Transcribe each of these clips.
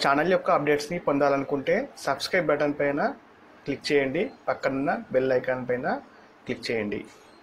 channel యొక్క అప్డేట్స్ని పొందాలనుకుంటే subscribe button పైన క్లిక్ చేయండి పక్కనున్న బెల్ ఐకాన్ పైన క్లిక్ చేయండి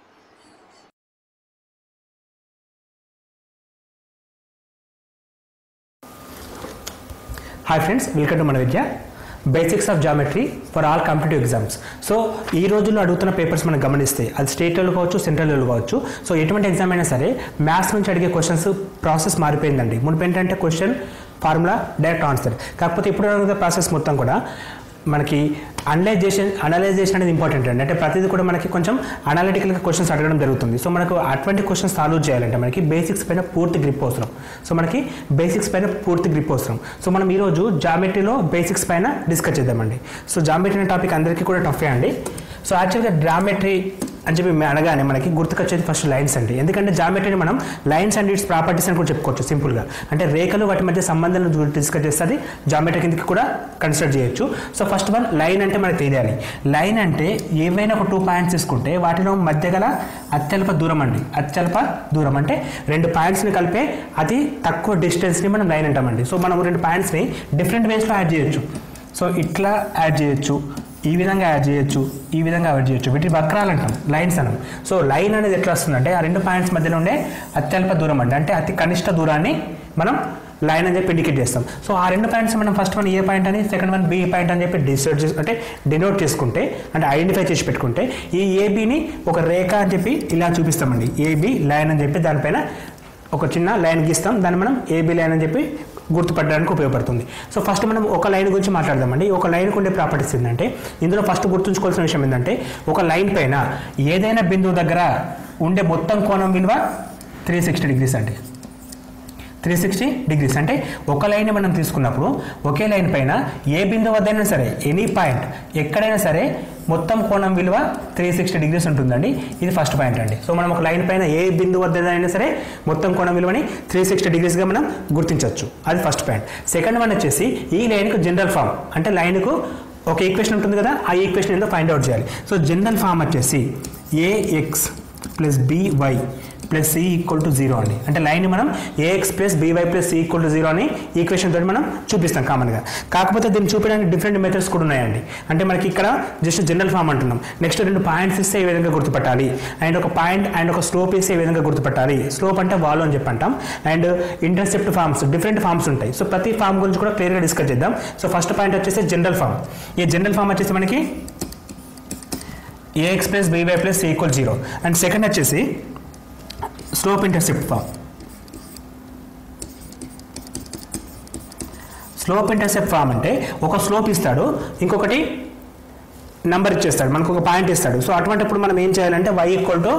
హాయ్ ఫ్రెండ్స్ వెల్కమ్ టు మన విద్య basics of geometry for all competitive exams so ఈ రోజుల్లో అడుగుతున్న పేపర్స్ మనం గమనిస్తే అది స్టేట్ లెవెల్ కావచ్చు సెంట్రల్ లెవెల్ కావచ్చు సో ఎటువంటి ఎగ్జామ్ అయినా సరే మ్యాథ్స్ నుంచి అడిగే క్వశ్చన్స్ ప్రాసెస్ మారిపోయిందండి మునుపు ఏంటంటే క్వశ్చన్ ఫార్ములా డైరెక్ట్ ఆన్సర్ కాకపోతే ఇప్పుడు అడిగే ప్రాసెస్ మొత్తం కూడా మనకి అనలైజేషన్ అనలైజేషన్ అనేది ఇంపార్టెంట్ అండి అంటే ప్రతిదీ కూడా మనకి కొంచెం అనలిటికల్గా క్వశ్చన్స్ అడగడం జరుగుతుంది సో మనకు అటువంటి క్వశ్చన్స్ సాల్వ్ చేయాలంటే మనకి బేసిక్స్ పైన పూర్తి గ్రిప్ అవసరం సో మనకి బేసిక్స్ పైన పూర్తి గ్రిప్ అవసరం సో మనం ఈరోజు జామెట్రీలో బేసిక్స్ పైన డిస్కస్ చేద్దామండి సో జామెట్రీ అనే టాపిక్ అందరికీ కూడా టఫే అండి సో యాక్చువల్గా జామెట్రీ అని చెప్పి మే- అనగానే మనకి గుర్తుకొచ్చేది ఫస్ట్ లైన్స్ అండి ఎందుకంటే జామెట్రీని మనం లైన్స్ అండ్ ఇట్స్ ప్రాపర్టీస్ అని కూడా చెప్పుకోవచ్చు సింపుల్గా అంటే రేఖలు వాటి మధ్య సంబంధాలను గురించి డిస్కస్ చేస్తే అది జామెట్రీ కిందకి కూడా కన్సిడర్ చేయొచ్చు సో ఫస్ట్ వన్ లైన్ అంటే మనకు తెలియాలి లైన్ అంటే ఏవైనా ఒక టూ పాయింట్స్ తీసుకుంటే వాటిలో మధ్య గల అత్యల్ప దూరం అండి అత్యల్ప దూరం అంటే రెండు పాయింట్స్ని కలిపే అతి తక్కువ డిస్టెన్స్ని మనం లైన్ అంటామండి సో మనం రెండు పాయింట్స్ని డిఫరెంట్ వేస్లో యాడ్ చేయొచ్చు సో ఇట్లా యాడ్ చేయొచ్చు ఈ విధంగా యాడ్ చేయొచ్చు ఈ విధంగా యాడ్ చేయొచ్చు వీటి వక్రాలు అంటాం లైన్స్ అనం సో లైన్ అనేది ఎట్లా వస్తుందంటే ఆ రెండు పాయింట్స్ మధ్యలో ఉండే అత్యల్ప దూరం అండి అంటే అతి కనిష్ట దూరాన్ని మనం లైన్ అని చెప్పి ఇండికేట్ చేస్తాం సో ఆ రెండు పాయింట్స్ మనం ఫస్ట్ వన్ ఏ పాయింట్ అని సెకండ్ వన్ బి పాయింట్ అని చెప్పి డిసైడ్ చేసి అంటే డినోట్ చేసుకుంటే అంటే ఐడెంటిఫై చేసి పెట్టుకుంటే ఈ ఏబిని ఒక రేఖ అని చెప్పి ఇలా చూపిస్తామండి ఏబి లైన్ అని చెప్పి దానిపైన ఒక చిన్న లైన్ గీస్తాం దాన్ని మనం ఏబి లైన్ అని చెప్పి గుర్తుపట్టడానికి ఉపయోగపడుతుంది సో ఫస్ట్ మనం ఒక లైన్ గురించి మాట్లాడదామండి ఒక లైన్కి ఉండే ప్రాపర్టీస్ ఏంటంటే ఇందులో ఫస్ట్ గుర్తుంచుకోవాల్సిన విషయం ఏంటంటే ఒక లైన్ పైన ఏదైనా బిందువు దగ్గర ఉండే మొత్తం కోణం విలువ త్రీ సిక్స్టీ డిగ్రీస్ అండి త్రీ సిక్స్టీ డిగ్రీస్ అంటే ఒక లైన్ మనం తీసుకున్నప్పుడు ఒకే లైన్ పైన ఏ బిందువు వద్దైనా సరే ఎనీ పాయింట్ ఎక్కడైనా సరే మొత్తం కోణం విలువ త్రీ సిక్స్టీ డిగ్రీస్ ఉంటుందండి ఇది ఫస్ట్ పాయింట్ అండి సో మనం ఒక లైన్ పైన ఏ బిందువు వద్ద అయినా సరే మొత్తం కోణం విలువని త్రీ సిక్స్టీ డిగ్రీస్గా మనం గుర్తించవచ్చు అది ఫస్ట్ పాయింట్ సెకండ్ వన్ వచ్చేసి ఈ లైన్కు జనరల్ ఫామ్ అంటే లైన్కు ఒక ఈక్వేషన్ ఉంటుంది కదా ఆ ఈక్వేషన్ ఏందో ఫైండ్ అవుట్ చేయాలి సో జనరల్ ఫామ్ వచ్చేసి a x plus b y plus c equal to zero అండి అంటే లైన్ మనం a x plus b y plus c equal to zero అని ఈక్వేషన్ తోటి మనం చూపిస్తాం కామన్గా కాకపోతే దీన్ని చూపించడానికి డిఫరెంట్ మెథడ్స్ కూడా ఉన్నాయండి అంటే మనకి ఇక్కడ జస్ట్ జనరల్ ఫామ్ అంటున్నాం నెక్స్ట్ రెండు పాయింట్స్ ఇస్తే ఈ విధంగా గుర్తుపట్టాలి అండ్ ఒక పాయింట్ అండ్ ఒక స్లోప్ ఇస్తే ఈ విధంగా గుర్తుపట్టాలి స్లోప్ అంటే వాల్ అని చెప్పి అంటాం and intercept forms different forms ఉంటాయి సో ప్రతి ఫామ్ గురించి కూడా క్లియర్గా డిస్కస్ చేద్దాం సో ఫస్ట్ పాయింట్ వచ్చేసి జనరల్ ఫామ్ ఈ జనరల్ ఫామ్ వచ్చేసి మనకి a x plus b y plus equal zero and second వచ్చేసి slope intercept form slope intercept form అంటే ఒక స్లోప్ ఇస్తాడు ఇంకొకటి నంబర్ ఇచ్చేస్తాడు మనకు ఒక పాయింట్ ఇస్తాడు సో అటువంటిప్పుడు మనం ఏం చేయాలంటే y equal to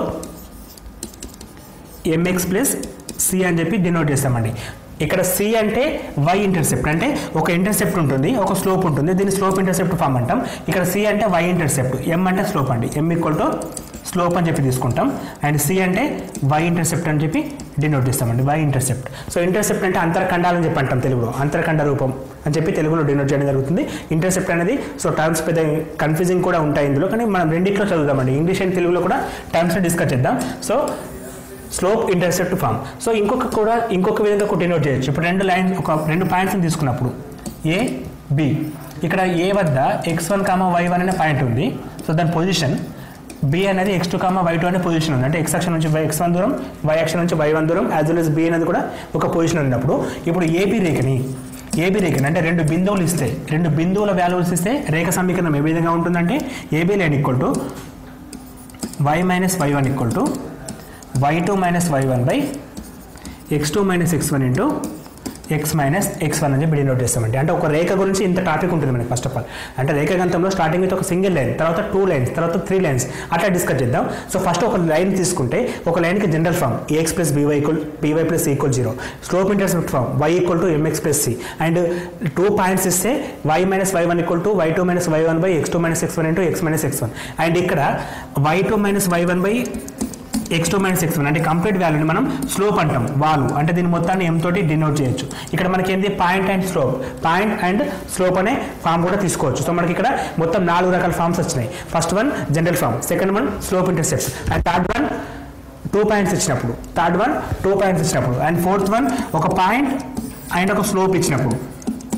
m x plus c అని చెప్పి డినోట్ చేస్తామండి ఇక్కడ సి అంటే వై ఇంటర్సెప్ట్ అంటే ఒక ఇంటర్సెప్ట్ ఉంటుంది ఒక స్లోప్ ఉంటుంది దీన్ని స్లోప్ ఇంటర్సెప్ట్ ఫామ్ అంటాం ఇక్కడ సి అంటే వై ఇంటర్సెప్ట్ ఎం అంటే స్లోప్ అండి ఎం ఈక్వల్ టు స్లోప్ అని చెప్పి తీసుకుంటాం అండ్ సి అంటే వై ఇంటర్సెప్ట్ అని చెప్పి డినోట్ చేస్తామండి వై ఇంటర్సెప్ట్ సో ఇంటర్సెప్ట్ అంటే అంతర్ఖండాలని చెప్పి అంటాం తెలుగులో అంతర్ఖండ రూపం అని చెప్పి తెలుగులో డినోట్ చేయడం జరుగుతుంది ఇంటర్సెప్ట్ అనేది సో టర్మ్స్ పెద్ద కన్ఫ్యూజింగ్ కూడా ఉంటాయి ఇందులో కానీ మనం రెండిట్లో చదువుదామండి ఇంగ్లీష్ అండ్ తెలుగులో కూడా టర్మ్స్ డిస్కస్ చేద్దాం so slope intercept form so ఇంకొక కూడా ఇంకొక విధంగా కూడా డినోట్ చేయొచ్చు ఇప్పుడు రెండు లైన్ ఒక రెండు పాయింట్స్ని తీసుకున్నప్పుడు ఏ బి ఇక్కడ ఏ వద్ద x one comma y one అనే పాయింట్ ఉంది సో దాని పొజిషన్ బి అనేది x two comma y two అనే పొజిషన్ ఉంది అంటే ఎక్స్ అక్షం నుంచి వై ఎక్స్ వన్ దూరం వై అక్షం నుంచి వై వన్ దూరం యాజ్ వెల్ ఎస్ బి అనేది కూడా ఒక పొజిషన్ ఉన్నప్పుడు ఇప్పుడు ఏబి రేఖని ఏబి రేఖని అంటే రెండు బిందువులు ఇస్తే రెండు బిందువుల వాల్యూస్ ఇస్తే రేఖ సమీకరణం ఏ విధంగా ఉంటుందంటే AB line equal to y minus y one equal to y two minus y one by x two minus x one into x minus x one అని చెప్పి డినోట్ చేస్తామండి అంటే ఒక రేఖ గురించి ఇంత టాపిక్ ఉంటుంది మనకి ఫస్ట్ ఆఫ్ ఆల్ అంటే రేఖాగంతంలో స్టార్టింగ్ విత్ ఒక సింగిల్ లైన్ తర్వాత టూ లైన్స్ తర్వాత త్రీ లైన్స్ అట్లా డిస్కస్ చేద్దాం సో ఫస్ట్ ఒక లైన్ తీసుకుంటే ఒక లైన్కి general form a x plus b y equal b y plus equal zero slope intercept form y equal to m x plus c and two points ఇస్తే y minus y one equal to y two minus y one by x two minus x one into x minus x one and ఇక్కడ y two minus y one by x two minus x one అంటే complete వాల్యూని మనం slope అంటాం వాలు అంటే దీని మొత్తాన్ని ఎం తోటి డినోట్ చేయొచ్చు ఇక్కడ మనకి ఏంది point and slope point and slope అనే ఫామ్ కూడా తీసుకోవచ్చు సో మనకి ఇక్కడ మొత్తం నాలుగు రకాల ఫామ్స్ వచ్చినాయి first one general form second one slope intercept and third one two points ఇచ్చినప్పుడు థర్డ్ వన్ టూ పాయింట్స్ ఇచ్చినప్పుడు అండ్ ఫోర్త్ వన్ ఒక పాయింట్ అండ్ ఒక స్లోప్ ఇచ్చినప్పుడు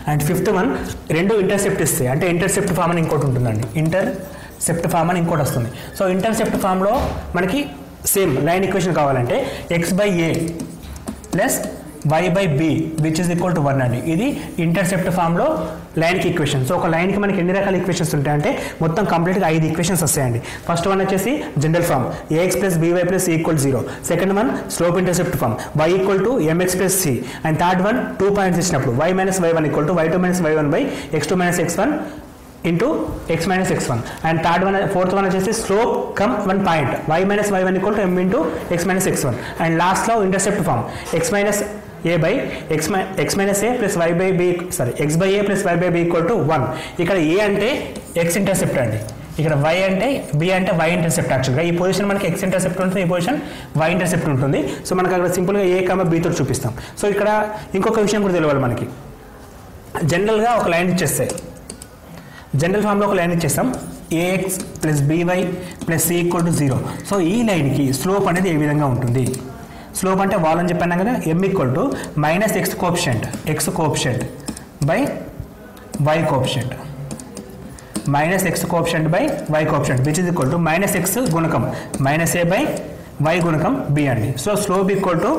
అండ్ ఫిఫ్త్ వన్ రెండు ఇంటర్సెప్ట్ ఇస్తాయి అంటే ఇంటర్సెప్ట్ ఫామ్ అని ఇంకోటి ఉంటుందండి ఇంటర్ సెప్ట్ ఫామ్ అని ఇంకోటి వస్తుంది సో ఇంటర్సెప్ట్ ఫామ్లో మనకి సేమ్ లైన్ ఈక్వేషన్ కావాలంటే x by a plus y by b which is equal to one అండి ఇది ఇంటర్సెప్ట్ ఫామ్లో లైన్కి ఈక్వేషన్ సో ఒక లైన్కి మనకి ఎన్ని రకాల ఈక్వేషన్స్ ఉంటాయంటే మొత్తం కంప్లీట్గా ఐదు ఈక్వేషన్స్ వస్తాయండి ఫస్ట్ వన్ వచ్చేసి general form a x plus b y plus equal zero second one slope intercept form y equal to m x plus c and third one two points ఇచ్చినప్పుడు y minus y one equal to y two minus y one by x two minus x one into x minus x one and third one fourth one వచ్చేసి slope cum one point y minus y one equal to M into x minus x one and లాస్ట్లో intercept form x minus a by x my x minus a plus y by b sorry x by a plus y by b equal to one ఇక్కడ a అంటే X intercept అండి ఇక్కడ why అంటే B అంటే y intercept యాక్చువల్గా ఈ position మనకి X intercept ఉంటుంది ఈ పొజిషన్ వై ఇంటర్సెప్ట్ ఉంటుంది సో మనకు అక్కడ సింపుల్గా ఏ కమ బీతో చూపిస్తాం సో ఇక్కడ ఇంకొక విషయం కూడా తెలియాలి మనకి జనరల్గా ఒక లైన్ ఇచ్చేస్తే జనరల్ ఫామ్లో ఒక లైన్ ఇచ్చేస్తాం a x plus b y plus c equal to zero so ఈ లైన్కి స్లోప్ అనేది ఏ విధంగా ఉంటుంది స్లోప్ అంటే వాల్ అని చెప్పాను కదా m equal to minus x coefficient x coefficient by y coefficient minus x coefficient by y coefficient which is equal to minus x గుణకం మైనస్ ఏ బై వై గుణకం బి అండి so slope equal to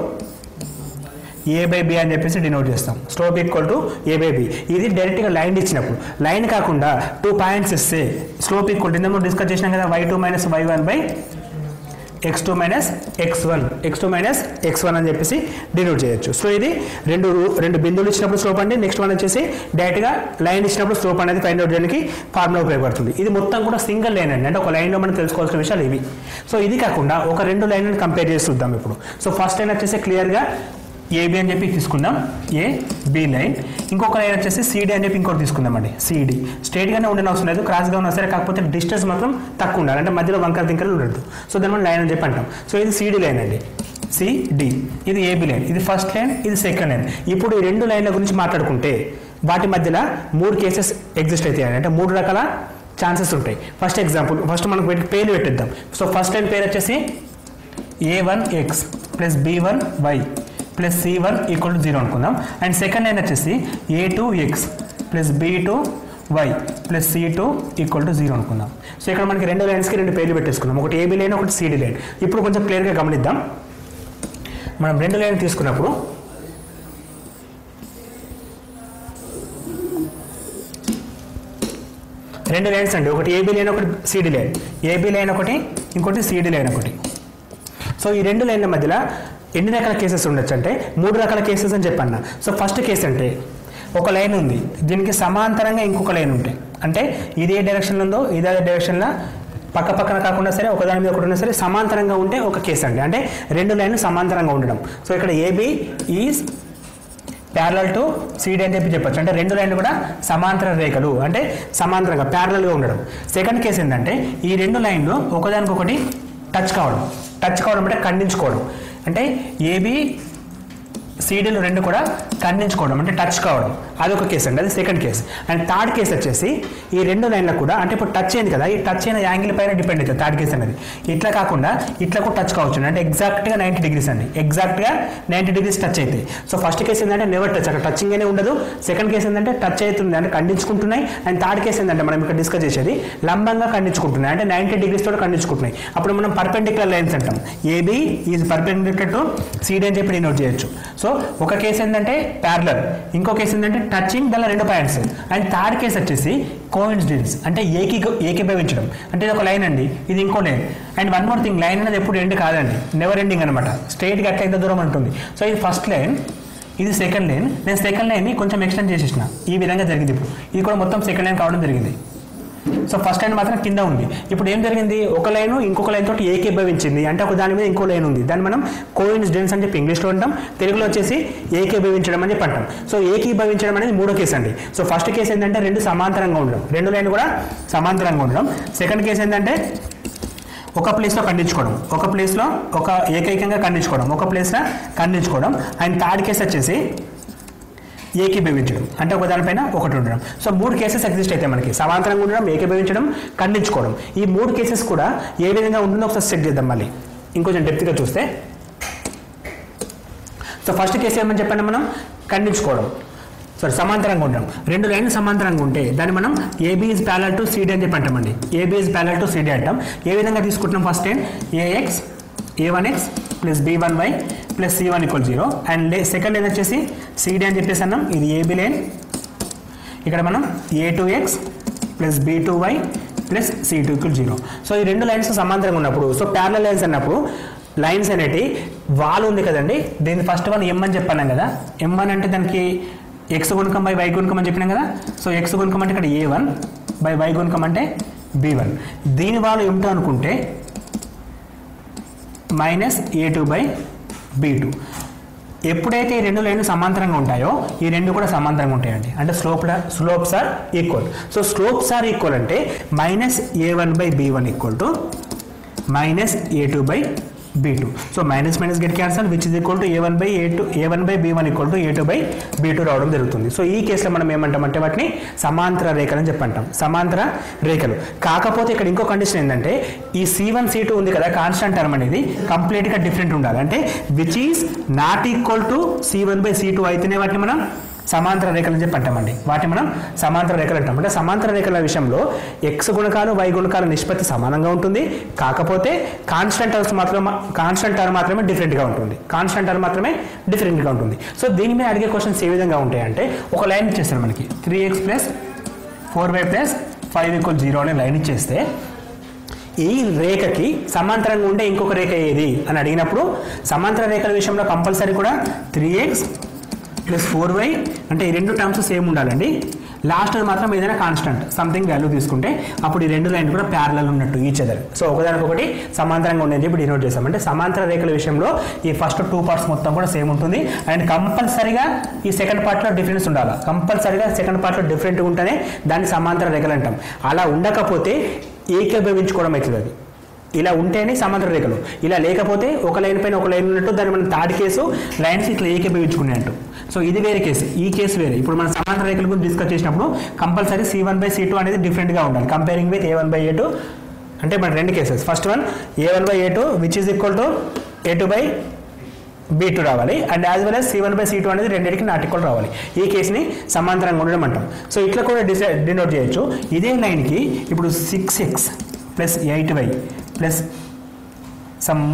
a by b అని చెప్పేసి denote చేస్తాం slope equal to a by b ఇది డైరెక్ట్గా line ఇచ్చినప్పుడు line కాకుండా టూ పాయింట్స్ ఇస్తే స్లోప్ ఈక్వల్ టు ఇంతకు డిస్కస్ చేసినాం కదా y two minus y one by x two minus x one x two minus x one అని చెప్పేసి డినోట్ చేయొచ్చు సో ఇది రెండు రెండు బిందువులు ఇచ్చినప్పుడు స్లోప్ అండి నెక్స్ట్ వన్ వచ్చేసి డైరెక్ట్గా లైన్ ఇచ్చినప్పుడు స్లోప్ అనేది ఫైండ్ అవుట్ చేయడానికి ఫార్ములా ఉపయోగపడుతుంది ఇది మొత్తం కూడా సింగిల్ లైన్ అండి అంటే ఒక లైన్లో మనం తెలుసుకోవాల్సిన విషయాలు ఇవి సో ఇది కాకుండా ఒక రెండు లైన్లను కంపేర్ చేసి చూద్దాం ఇప్పుడు సో ఫస్ట్ లైన్ వచ్చేసి క్లియర్గా ఏబి అని చెప్పి తీసుకుందాం ఏ బి లైన్ ఇంకొక లైన్ వచ్చేసి సిడి అని చెప్పి ఇంకోటి తీసుకుందామండి సిడి స్ట్రేట్గానే ఉండని అవసరం లేదు క్రాస్గా ఉన్నా సరే కాకపోతే డిస్టెన్స్ మాత్రం తక్కువ ఉండాలి అంటే మధ్యలో వంకర దింకలు ఉండదు సో దాని మనం లైన్ అని చెప్పి అంటాం సో ఇది సిడి లైన్ అండి సిడి ఇది ఏబి లైన్ ఇది ఫస్ట్ లైన్ ఇది సెకండ్ లైన్ ఇప్పుడు ఈ రెండు లైన్ల గురించి మాట్లాడుకుంటే వాటి మధ్యలో మూడు కేసెస్ ఎగ్జిస్ట్ అవుతాయి అంటే మూడు రకాల ఛాన్సెస్ ఉంటాయి ఫస్ట్ ఎగ్జాంపుల్ ఫస్ట్ మనకు వీటికి పేర్లు పెట్టిద్దాం సో ఫస్ట్ లైన్ పేరు వచ్చేసి a one x plus b one y plus c one equal to zero అనుకుందాం అండ్ సెకండ్ లైన్ వచ్చేసి a two x plus b two y plus c two equal to zero అనుకుందాం so ఇక్కడ మనకి రెండు లైన్స్కి రెండు పేర్లు పెట్టేసుకున్నాం ఒకటి ఏబీ లైన్ ఒకటి సిడి లైన్ ఇప్పుడు కొంచెం క్లియర్గా గమనిద్దాం మనం రెండు లైన్ తీసుకున్నప్పుడు రెండు లైన్స్ అండి ఒకటి ఏబీ లైన్ ఒకటి సిడి లైన్ ఏబీ లైన్ ఒకటి ఇంకోటి సిడి లైన్ ఒకటి సో ఈ రెండు లైన్ల మధ్యలో ఎన్ని రకాల కేసెస్ ఉండొచ్చు అంటే మూడు రకాల కేసెస్ అని చెప్పన్న సో ఫస్ట్ కేసు అంటే ఒక లైన్ ఉంది దీనికి సమాంతరంగా ఇంకొక లైన్ ఉంటాయి అంటే ఇది ఏ డైరెక్షన్లో ఉందో ఇదే డైరెక్షన్లో పక్క పక్కన కాకుండా సరే ఒకదాని మీద ఒకటి ఉన్నా సరే సమాంతరంగా ఉంటే ఒక కేసు అండి అంటే రెండు లైన్లు సమాంతరంగా ఉండడం సో ఇక్కడ AB is parallel to CD అని చెప్పి చెప్పొచ్చు అంటే రెండు లైన్లు కూడా సమాంతర రేఖలు అంటే సమాంతరంగా ప్యారలల్గా ఉండడం సెకండ్ కేసు ఏంటంటే ఈ రెండు లైన్లు ఒకదానికొకటి టచ్ కావడం టచ్ కావడం అంటే ఖండించుకోవడం అంటే ఏబి సీడీలు రెండు కూడా ఖండించుకోవడం అంటే టచ్ కావడం అదొక కేసు అండి అది second case and third case వచ్చేసి ఈ రెండు లైన్లకు కూడా అంటే ఇప్పుడు టచ్ అయింది కదా ఈ టచ్ అయిన యాంగిల్ పైన డిపెండ్ అవుతుంది థర్డ్ కేసు అనేది ఇట్లా కాకుండా ఇట్లా కూడా టచ్ కావచ్చు అంటే ఎగ్జాక్ట్గా నైంటీ డిగ్రీస్ అండి ఎగ్జాక్ట్గా నైంటీ డిగ్రీస్ టచ్ అవుతాయి సో ఫస్ట్ కేసు ఏంటంటే నెవర్ టచ్ అక్కడ టచింగ్ అనే ఉండదు సెకండ్ కేసు ఏంటంటే టచ్ అవుతుంది అంటే ఖండించుకుంటున్నాయి అండ్ థర్డ్ కేసు ఏంటంటే మనం ఇక్కడ డిస్కస్ చేసేది లంబంగా ఖండించుకుంటున్నాయి అంటే నైంటీ డిగ్రీస్ తోటి ఖండించుకుంటున్నాయి అప్పుడు మనం పర్పెండిక్యులర్ లైన్స్ అంటాం AB is perpendicular to CD అని చెప్పి నోట్ చేయొచ్చు సో ఒక కేసు ఏంటంటే ప్యారలర్ ఇంకో కేసు ఏంటంటే టచింగ్ దానిలో రెండు పాయింట్స్ అండ్ థర్డ్ కేసు వచ్చేసి కోయిన్సిడెన్స్ అంటే ఏకీ ఏకీభవించడం అంటే ఇది ఒక లైన్ అండి ఇది ఇంకో line and one more thing line అనేది ఎప్పుడు ఎండ్ కాదండి నెవర్ ఎండింగ్ అనమాట స్ట్రైట్గా అట్లా ఎంత దూరం ఉంటుంది సో ఇది ఫస్ట్ లైన్ ఇది సెకండ్ లైన్ నేను సెకండ్ లైన్ని కొంచెం ఎక్స్టెండ్ చేసేసిన ఈ విధంగా జరిగింది ఇప్పుడు ఇది కూడా మొత్తం సెకండ్ లైన్ కావడం జరిగింది సో ఫస్ట్ లైన్ మాత్రం కింద ఉంది ఇప్పుడు ఏం జరిగింది ఒక లైన్ ఇంకొక లైన్ తోటి ఏకీభవించింది అంటే ఒక దాని మీద ఇంకో లైన్ ఉంది దాన్ని మనం కోయిన్సిడెన్స్ అని చెప్పి ఇంగ్లీష్లో అంటాం తెలుగులో వచ్చేసి ఏకీభవించడం అని చెప్పి అంటాం సో ఏకీభవించడం అనేది మూడో కేసు అండి సో ఫస్ట్ కేసు ఏంటంటే రెండు సమాంతరంగా ఉండడం రెండు లైన్ కూడా సమాంతరంగా ఉండడం సెకండ్ కేసు ఏంటంటే ఒక ప్లేస్లో ఖండించుకోవడం ఒక ప్లేస్లో ఒక ఏకైకంగా ఖండించుకోవడం ఒక ప్లేస్లో ఖండించుకోవడం అండ్ థర్డ్ కేసు వచ్చేసి ఏకీభవించడం అంటే ఒక దానిపైన ఒకటి ఉండడం సో మూడు కేసెస్ ఎగ్జిస్ట్ అయితే మనకి సమాంతరంగా ఉండడం ఏకీభవించడం ఖండించుకోవడం ఈ మూడు కేసెస్ కూడా ఏ విధంగా ఉంటుందో ఒకసారి సెట్ చేద్దాం మళ్ళీ ఇంకొంచెం డెప్త్గా చూస్తే సో ఫస్ట్ కేసు ఏమని చెప్పండి మనం ఖండించుకోవడం సారీ సమాంతరంగా ఉంటాం రెండు లైన్లు సమాంతరంగా ఉంటే దాన్ని మనం AB is parallel to CD అని చెప్పి అంటామండి AB is parallel to CD అంటాం ఏ విధంగా తీసుకుంటున్నాం first time a x a one x plus b one y plus c one equal zero and second line వచ్చేసి సిడి అని చెప్పేసి అన్నాం ఇది ఏబీ లైన్ ఇక్కడ మనం a two x plus b two y plus c two equal zero so ఈ రెండు lines సమాంతరంగా ఉన్నప్పుడు సో ప్యారల లైన్స్ అన్నప్పుడు లైన్స్ అనేటి వాల్ ఉంది కదండి దీని ఫస్ట్ వన్ ఎం అని చెప్పాను కదా ఎం వన్ అంటే దానికి ఎక్స్ గుణకం బై వై గుణకం అని చెప్పినాం కదా సో ఎక్స్ గుణకం అంటే ఇక్కడ ఏ వన్ బై వై గుణకం అంటే బి వన్ దీని వాళ్ళు ఏమిటో అనుకుంటే minus a two by b two ఎప్పుడైతే ఈ రెండు లైన్లు సమాంతరంగా ఉంటాయో ఈ రెండు కూడా సమాంతరంగా ఉంటాయండి అంటే slope slopes are equal so slopes are equal అంటే minus a one by b one equal to minus a two by b two so minus minus get cancel which is equal to a one by a two a one by b one equal to a two by b two రావడం జరుగుతుంది so ఈ కేసులో మనం ఏమంటామంటే వాటిని సమాంతర రేఖలు అని చెప్పంటాం సమాంతర రేఖలు కాకపోతే ఇక్కడ ఇంకో కండిషన్ ఏంటంటే ఈ సి వన్ సి టూ ఉంది కదా కాన్స్టెంట్ టర్మ్ అనేది కంప్లీట్గా డిఫరెంట్ ఉండాలి అంటే which is not equal to c one by c two అయితేనే వాటిని మనం సమాంతర రేఖలు అని చెప్పి అంటామండి వాటిని మనం సమాంతర రేఖలు అంటాం అంటే సమాంతర రేఖల విషయంలో ఎక్స్ గుణకాలు వై గుణకాల నిష్పత్తి సమానంగా ఉంటుంది కాకపోతే కాన్స్టెంట్ టర్మ్స్ మాత్రం కాన్స్టెంట్ టర్మ్ మాత్రమే డిఫరెంట్గా ఉంటుంది కాన్స్టెంట్ టర్మ్ మాత్రమే డిఫరెంట్గా ఉంటుంది సో దీని మీద అడిగే క్వశ్చన్స్ ఏ విధంగా ఉంటాయంటే ఒక లైన్ ఇచ్చేస్తారు మనకి three x plus four y plus five equal zero అనే లైన్ ఇచ్చేస్తే ఈ రేఖకి సమాంతరంగా ఉండే ఇంకొక రేఖ ఏది అని అడిగినప్పుడు సమాంతర రేఖల విషయంలో కంపల్సరీ కూడా three x plus four y అంటే ఈ రెండు టర్మ్స్ సేమ్ ఉండాలండి లాస్ట్ మాత్రం ఏదైనా కాన్స్టెంట్ సంథింగ్ వాల్యూ తీసుకుంటే అప్పుడు ఈ రెండు లైన్ కూడా ప్యారలల్ ఉన్నట్టు ఈచ్ అదర్ సో ఒకదానికొకటి సమాంతరంగా ఉండేది ఇప్పుడు డినోట్ చేస్తాం అంటే సమాంతర రేఖల విషయంలో ఈ ఫస్ట్ టూ పార్ట్స్ మొత్తం కూడా సేమ్ ఉంటుంది అండ్ కంపల్సరీగా ఈ సెకండ్ పార్ట్లో డిఫరెన్స్ ఉండాలి కంపల్సరీగా సెకండ్ పార్ట్లో డిఫరెంట్ ఉంటేనే దాన్ని సమాంతర రేఖలు అంటాం అలా ఉండకపోతే ఏకీభవించుకోవడం అవుతుంది అది ఇలా ఉంటేనే సమాంతర రేఖలు ఇలా లేకపోతే ఒక లైన్ పైన ఒక లైన్ ఉన్నట్టు దాన్ని మనం థర్డ్ కేసు లైన్స్ ఇట్లా ఏకీభవించుకునేట్టు సో ఇది వేరే కేసు ఈ కేసు వేరే ఇప్పుడు మనం సమాంతర రేఖల గురించి డిస్కస్ చేసినప్పుడు compulsory c one by c two అనేది డిఫరెంట్గా ఉండాలి comparing with a one by a two అంటే మన రెండు cases first one a one by a two which is equal to a two by b two రావాలి and as well as c one by c two అనేది రెండింటికి not equal రావాలి ఈ కేసుని సమాంతరంగా ఉండడం అంటాం సో ఇట్లా కూడా డిసైడ్ డినోట్ చేయొచ్చు ఇదే లైన్కి ఇప్పుడు six x plus eight y plus some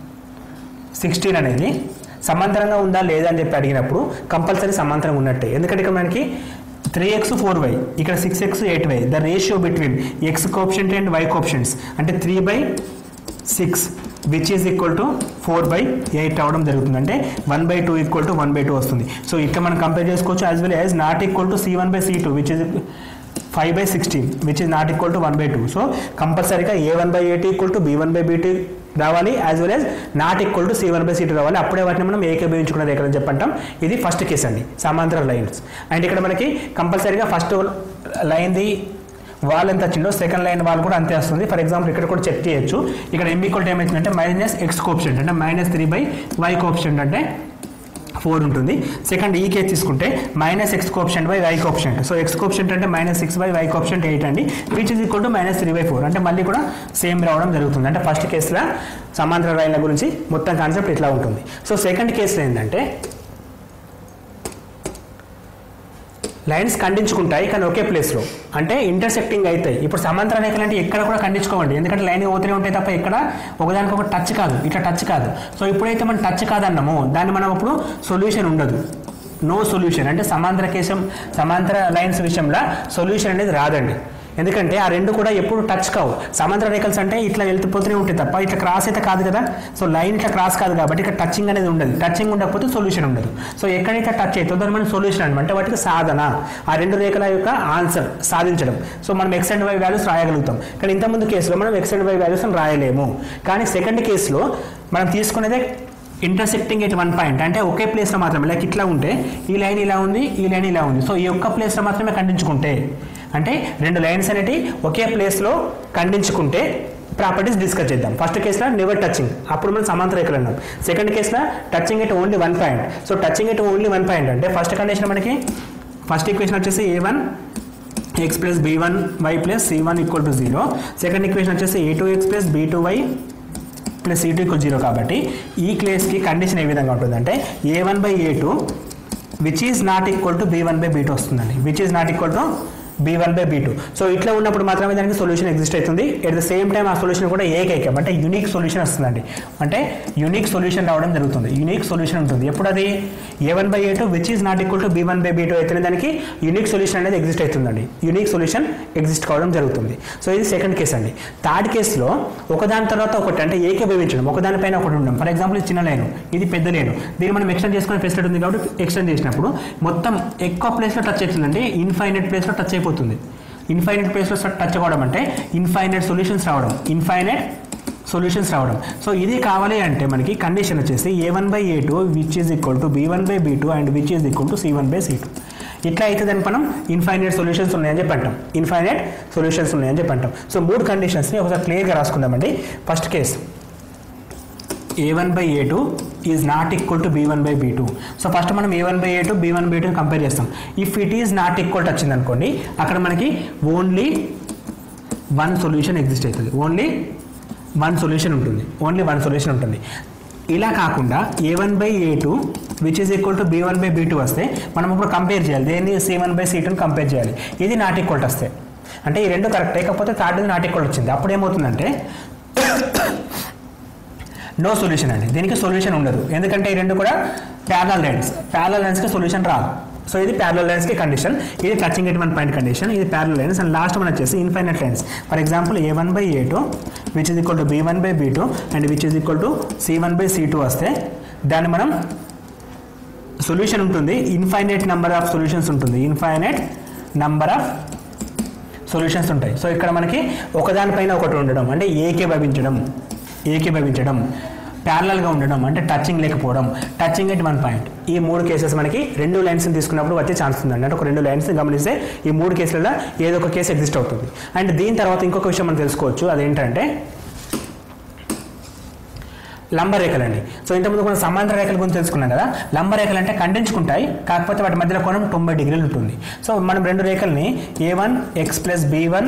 sixteen అనేది సమాంతరంగా ఉందా లేదా అని చెప్పి అడిగినప్పుడు కంపల్సరీ సమాంతరంగా ఉన్నట్టే ఎందుకంటే ఇక్కడ మనకి త్రీ ఎక్స్ ఫోర్ వై ఇక్కడ six x eight y the ratio between x coefficient and y coefficients అంటే three by six which is equal to four by eight అవడం జరుగుతుంది అంటే one by two equal to one by two వస్తుంది so ఇక్కడ మనం compare చేసుకోవచ్చు as well as not equal to c one by c two which is five by sixteen which is not equal to one by two so కంపల్సరీగా a one by eight equal to b one by b two రావాలి as well as not equal to c one by c two రావాలి అప్పుడే వాటిని మనం ఏకీభవించుకున్న రేఖలు అని చెప్పంటాం ఇది first case అండి సమాంతర లైన్స్ అండ్ ఇక్కడ మనకి కంపల్సరీగా ఫస్ట్ లైన్ది వాల్ ఎంత వచ్చిందో సెకండ్ లైన్ వాల్ కూడా అంతే వస్తుంది ఫర్ ఎగ్జాంపుల్ ఇక్కడ కూడా చెక్ చేయొచ్చు ఇక్కడ ఎం ఈక్వల్ టు ఏమైందంటే మైనస్ ఎక్స్ కోప్షెంట్ అంటే minus three by y coefficient అంటే ఫోర్ ఉంటుంది సెకండ్ ఈ కేసు తీసుకుంటే minus x coefficient by y coefficient so x coefficient అంటే minus six by y coefficient eight అండి which is equal to minus three by four అంటే మళ్ళీ కూడా same రావడం జరుగుతుంది అంటే ఫస్ట్ కేసులో సమాంతర లైన్ల గురించి మొత్తం కాన్సెప్ట్ ఇట్లా ఉంటుంది సో సెకండ్ కేసులో ఏంటంటే లైన్స్ ఖండించుకుంటాయి కానీ ఒకే ప్లేస్లో అంటే ఇంటర్సెక్టింగ్ అవుతాయి ఇప్పుడు సమాంతర రేఖలు అంటే ఎక్కడ కూడా ఖండించుకోవండి ఎందుకంటే లైన్ పోతూనే ఉంటాయి తప్ప ఎక్కడ ఒకదానికి ఒక టచ్ కాదు ఇట్లా టచ్ కాదు సో ఇప్పుడైతే మనం టచ్ కాదన్నామో దాన్ని మనం అప్పుడు సొల్యూషన్ ఉండదు నో సొల్యూషన్ అంటే సమాంతర కేశం సమాంతర లైన్స్ విషయంలో సొల్యూషన్ అనేది రాదండి ఎందుకంటే ఆ రెండు కూడా ఎప్పుడు టచ్ కావు సమాంతర రేఖల్స్ అంటే ఇట్లా వెళ్తుపోతూనే ఉంటాయి తప్ప ఇట్లా క్రాస్ అయితే కాదు కదా సో లైన్ ఇట్లా క్రాస్ కాదు కాబట్టి ఇక్కడ టచింగ్ అనేది ఉండదు టచింగ్ ఉండకపోతే సొల్యూషన్ ఉండదు సో ఎక్కడైతే టచ్ అవుతుందో దాన్ని మనం సొల్యూషన్ అనమాట అంటే వాటికి సాధన ఆ రెండు రేఖల యొక్క ఆన్సర్ సాధించడం సో మనం ఎక్స్ అండ్ వై వాల్యూస్ రాయగలుగుతాం కానీ ఇంతకుముందు కేసులో మనం ఎక్స్ అండ్ వై వాల్యూస్ రాయలేము కానీ సెకండ్ కేసులో మనం తీసుకునేదే ఇంటర్సెక్టింగ్ ఎట్ వన్ పాయింట్ అంటే ఒకే ప్లేస్లో మాత్రమే లైక్ ఇట్లా ఉంటే ఈ లైన్ ఇలా ఉంది ఈ లైన్ ఇలా ఉంది సో ఈ ఒక్క ప్లేస్లో మాత్రమే ఖండించుకుంటే అంటే రెండు లైన్స్ అనేటి ఒకే ప్లేస్లో ఖండించుకుంటే ప్రాపర్టీస్ డిస్కస్ చేద్దాం ఫస్ట్ కేసులో నెవర్ టచింగ్ అప్పుడు మనం సమాంతర రేఖలు అన్నాం సెకండ్ కేసులో touching at only one point so touching at only one point అంటే ఫస్ట్ కండిషన్ మనకి ఫస్ట్ ఈక్వేషన్ వచ్చేసి a one x plus b one y plus c one equal to zero second equation వచ్చేసి a two x plus b two y plus e two equal zero కాబట్టి ఈ క్లేస్కి condition ఏ విధంగా ఉంటుందంటే a one by a two which is not equal to b one by b two వస్తుందండి which is not equal to b one by b two so ఇట్లా ఉన్నప్పుడు మాత్రమే దానికి సొల్యూషన్ ఎగ్జిస్ట్ అవుతుంది ఎట్ ద సేమ్ టైం ఆ solution కూడా ఏకైకం అంటే యూనిక్ సొల్యూషన్ వస్తుందండి అంటే యూనిక్ సొల్యూషన్ రావడం జరుగుతుంది యూనిక్ సొల్యూషన్ ఉంటుంది ఎప్పుడు అది a one by a two which is not equal to b one by b two అయితేనే దానికి యూనిక్ సొల్యూషన్ అనేది ఎగ్జిస్ట్ అవుతుందండి యూనిక్ సొల్యూషన్ ఎగ్జిస్ట్ కావడం జరుగుతుంది సో ఇది సెకండ్ కేస్ అండి థర్డ్ కేసులో ఒకదాని తర్వాత ఒకటి అంటే ఏకీభవించడం ఒకదానిపైన ఒకటి ఉండడం ఫర్ ఎగ్జాంపుల్ ఇది చిన్న లైన్ ఇది పెద్ద లైన్ దీన్ని మనం ఎక్స్టెండ్ చేసుకునే ఫెసిలిటీ ఉంది కాబట్టి ఎక్స్టెండ్ చేసినప్పుడు మొత్తం ఎక్కువ ప్లేస్లో టచ్ అవుతుందండి ఇన్ఫైనైట్ ప్లేస్లో టచ్ అయిపోతుంది ఇన్ఫైనైట్ ప్లేస్లో టచ్ అవ్వడం అంటే ఇన్ఫైనైట్ సొల్యూషన్స్ రావడం ఇన్ఫైనైట్ సొల్యూషన్స్ రావడం సో ఇది కావాలి అంటే మనకి కండిషన్ వచ్చేసి a one by a two which is equal to b one by b two and which is equal to c one by c two ఇట్లా అయితే దానికి మనం ఇన్ఫైనైట్ సొల్యూషన్స్ ఉన్నాయని చెప్పి అంటాం ఇన్ఫైనైట్ సొల్యూషన్స్ ఉన్నాయని చెప్పి అంటాం సో మూడు కండిషన్స్ని ఒకసారి క్లియర్గా రాసుకుందామండి first case a one by a two is not equal to b one by b two so first మనం a one by a two b one by two compare చేస్తాం if it is not equal to వచ్చింది అనుకోండి అక్కడ మనకి only one solution exist అవుతుంది only one solution ఉంటుంది only one solution ఉంటుంది ఇలా కాకుండా a one by a two which is equal to b one by b two వస్తే మనం ఇప్పుడు కంపేర్ చేయాలి దేన్ని సి వన్ బై సి టూని కంపేర్ చేయాలి ఇది నాట్ ఈక్వల్ వస్తే అంటే ఈ రెండు కరెక్టే కాకపోతే థర్డ్ నాట్ ఈక్వల్ వచ్చింది అప్పుడు ఏమవుతుందంటే నో సొల్యూషన్ అండి దీనికి సొల్యూషన్ ఉండదు ఎందుకంటే ఈ రెండు కూడా ప్యారల్ లైన్స్ ప్యారల్ లైన్స్కి సొల్యూషన్ రాదు సో ఇది ప్యారల్ లైన్స్కి కండిషన్ ఇది touching at one point condition ఇది parallel lines and last one వచ్చేసి infinite lines for example a one by a two which is equal to b one by b two and which is equal to c one by c two వస్తే దాన్ని మనం solution ఉంటుంది infinite number of solutions ఉంటుంది infinite number of solutions ఉంటాయి so ఇక్కడ మనకి ఒకదానిపైన ఒకటి ఉండడం అంటే ఏకీభవించడం ఏకీభవించడం ప్యారలల్గా ఉండడం అంటే టచింగ్ లేకపోవడం టచింగ్ ఎట్ వన్ పాయింట్ ఈ మూడు కేసెస్ మనకి రెండు లైన్స్ తీసుకున్నప్పుడు వచ్చే ఛాన్స్ ఉందండి అంటే ఒక రెండు లైన్స్ గమనిస్తే ఈ మూడు కేసులలో ఏదో ఒక కేసు ఎగ్జిస్ట్ అవుతుంది అండ్ దీని తర్వాత ఇంకొక విషయం మనం తెలుసుకోవచ్చు అదేంటంటే లంబ రేఖలు అండి సో ఇంతకుముందు మనం సమాంతర రేఖల గురించి తెలుసుకున్నాం కదా లంబ రేఖలు అంటే ఖండించుకుంటాయి కాకపోతే వాటి మధ్యలో కోణం తొంభై డిగ్రీలు ఉంటుంది సో మనం రెండు రేఖల్ని a one x plus b one